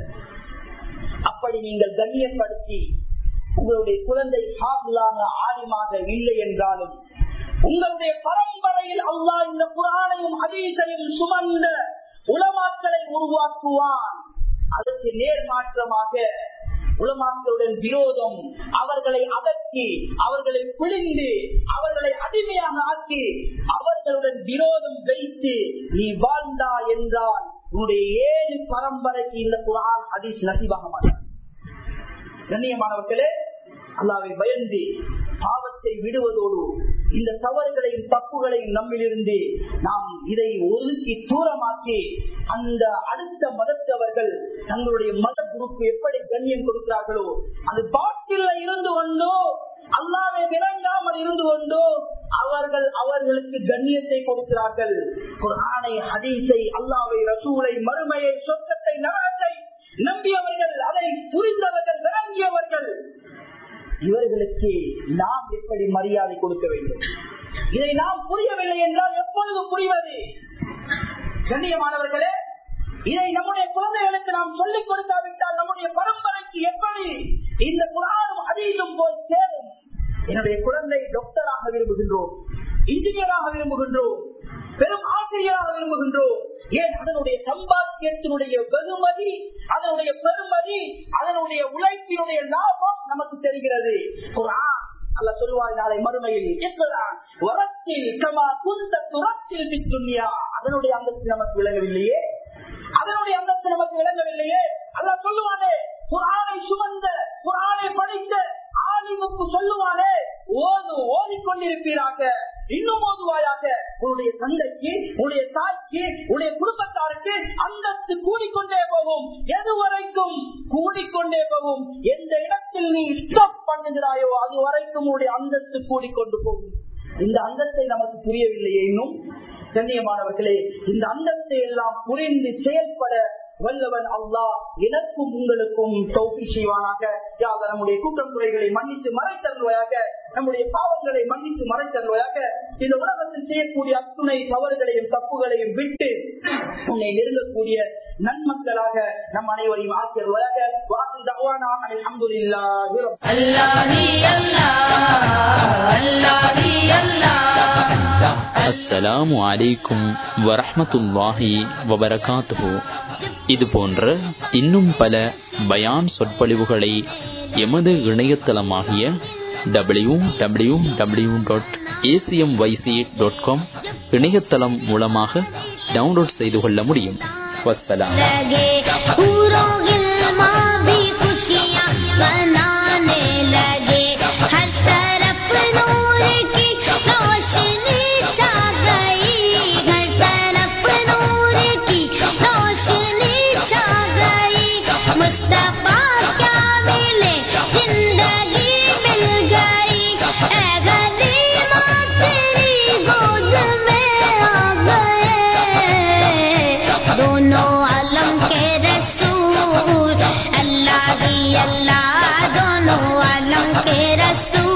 அப்படி நீங்கள் கண்ணியப்படுத்தி உங்களுடைய குழந்தை ஹாபிலாக ஆலிமாக இல்லை என்றாலும் உங்களுடைய பரம்பரையில் அல்லாஹ் இந்த குரானையும் ஹதீஸையும் சுமந்த உலமாக்களை உருவாக்குவான் அதற்கு நேர்மாற்றமாக உலமாக்களுடன் விரோதம் அவர்களை அதக்கி அவர்களை பிழிந்து அவர்களை அடிமையாக ஆக்கி அவர்களுடன் விரோதம் வைத்து நீ வாழ்ந்தா என்றால் உன்னுடைய ஏழு பரம்பரைக்கு இந்த குரான் ஹதீஸ் நசிவாக மாட்டார் கண்ணியமானவர்களே அல்லாவை பயந்து பாவத்தை விடுவதோடு இந்த தவறுகளையும் தப்புகளையும் நம்மிலிருந்து நாம் இதை ஒதுக்கி தூரமாக்கி அந்த அடுத்த மதத்தவர்கள் தங்களுடைய மத குரூப்பு எப்படி கண்ணியம் கொடுக்கிறார்களோ அது பாட்டில இருந்து கொண்டோ அல்லாவை விளங்காமல் இருந்து கொண்டோ அவர்கள் அவர்களுக்கு கண்ணியத்தை கொடுக்கிறார்கள் ஒரு ஆணை ஹதீஸை அல்லாவை ரசூலை மறுமையை சொர்க்கத்தை நரகத்தை நம்பியவர்கள் அதை புரிந்தவர்கள் விளங்கியவர்கள் இவர்களுக்கு நாம் எப்படி மரியாதை கொடுக்க வேண்டும் இதை நாம் புரியவில்லை என்றால் எப்பொழுது புரிவது கண்ணியமானவர்களே இதை நம்முடைய குழந்தைகளுக்கு நாம் சொல்லிக் கொடுக்காவிட்டால் நம்முடைய பரம்பரைக்கு எப்படி இந்த குரானும் அதீதும் போய் சேரும் என்னுடைய குழந்தை டாக்டராக விரும்புகின்றோம் இன்ஜினியராக விரும்புகின்றோம் பெரும் ஆசிரியராக விரும்புகின்றோம் ஏன் அதனுடைய சம்பாத்தியத்தினுடைய வெகுமதி அதனுடைய பெருமதி அதனுடைய உழைப்பினுடைய லாபம் நமக்கு தெரிகிறது குரான் அல்ல சொல்லுவாய் நாளை மறுமையில் வரத்தில் கமா குந்த துரத்தில் பித்துன்யா அதனுடைய அந்தஸ்து நமக்கு விளங்கவில்லையே அதனுடைய அந்தஸ்து நமக்கு விளங்கவில்லையே அல்ல சொல்லுவானே குரானை சுமந்த குரானை படித்த ஆலிமுக்கு சொல்லுவானே ஓது ஓதிக்கொண்டிருப்பீராக இன்னும் ஓதுவாயாக உன்னுடைய தந்தைக்கு உன்னுடைய தாய்க்கு உன்னுடைய குடும்பத்தாருக்கு அந்தஸ்து கூடிக்கொண்டே போகும் எது வரைக்கும் கூடிக்கொண்டே போகும் எந்த இடத்தில் நீ ஸ்டாப் பண்ணுகிறாயோ அது வரைக்கும் உன்னுடைய அந்தஸ்து கூடிக்கொண்டு போகும் இந்த அந்தஸ்தை நமக்கு புரியவில்லையே இன்னும் கண்ணியமானவர்களே இந்த அந்தஸ்தை எல்லாம் புரிந்து செயல்பட வல்லவன் அல்லாஹ் எனக்கும் உங்களுக்கும் தௌபி செய்வானாக யாக நம்முடைய கூட்டம் குறைகளை மன்னித்து மறைத்தருவாயாக நம்முடைய பாவங்களை மன்னித்து மறைத்தருவாயாக இந்த உலகத்தில் செய்யக்கூடிய அத்துணை தவறுகளையும் தப்புகளையும் விட்டு உன்னை நெருங்கக்கூடிய நன்மக்களாக நம் அனைவரையும் ஆக்கியருவாயாக வாசி தவானா அல்ஹம்துலில்லாஹி அஸ்ஸலாமு அலைக்கும் வரஹ்மத்துல்லாஹி வபரகாத்துஹு இது போன்ற இன்னும் பல பயான் சொற்பொழிவுகளை எமது இணையதளமாகிய W W W dot ACM YC dot com இணையதளம் மூலமாக டவுன்லோட் செய்து கொள்ள முடியும் வசலாம் लगे पूरों गिलमा भी खुशियाँ मनाने लगे हर तरफ नूर की रोशनी छा गई हर तरफ नूर की रोशनी छा गई मुस्तफा क्या मिले जिंदगी मिल गई ऐ गरीबा तेरी गोद में आ गए दोनों आलम के रसूल अल्लाह ही अल्लाह दोनों आलम के रसूल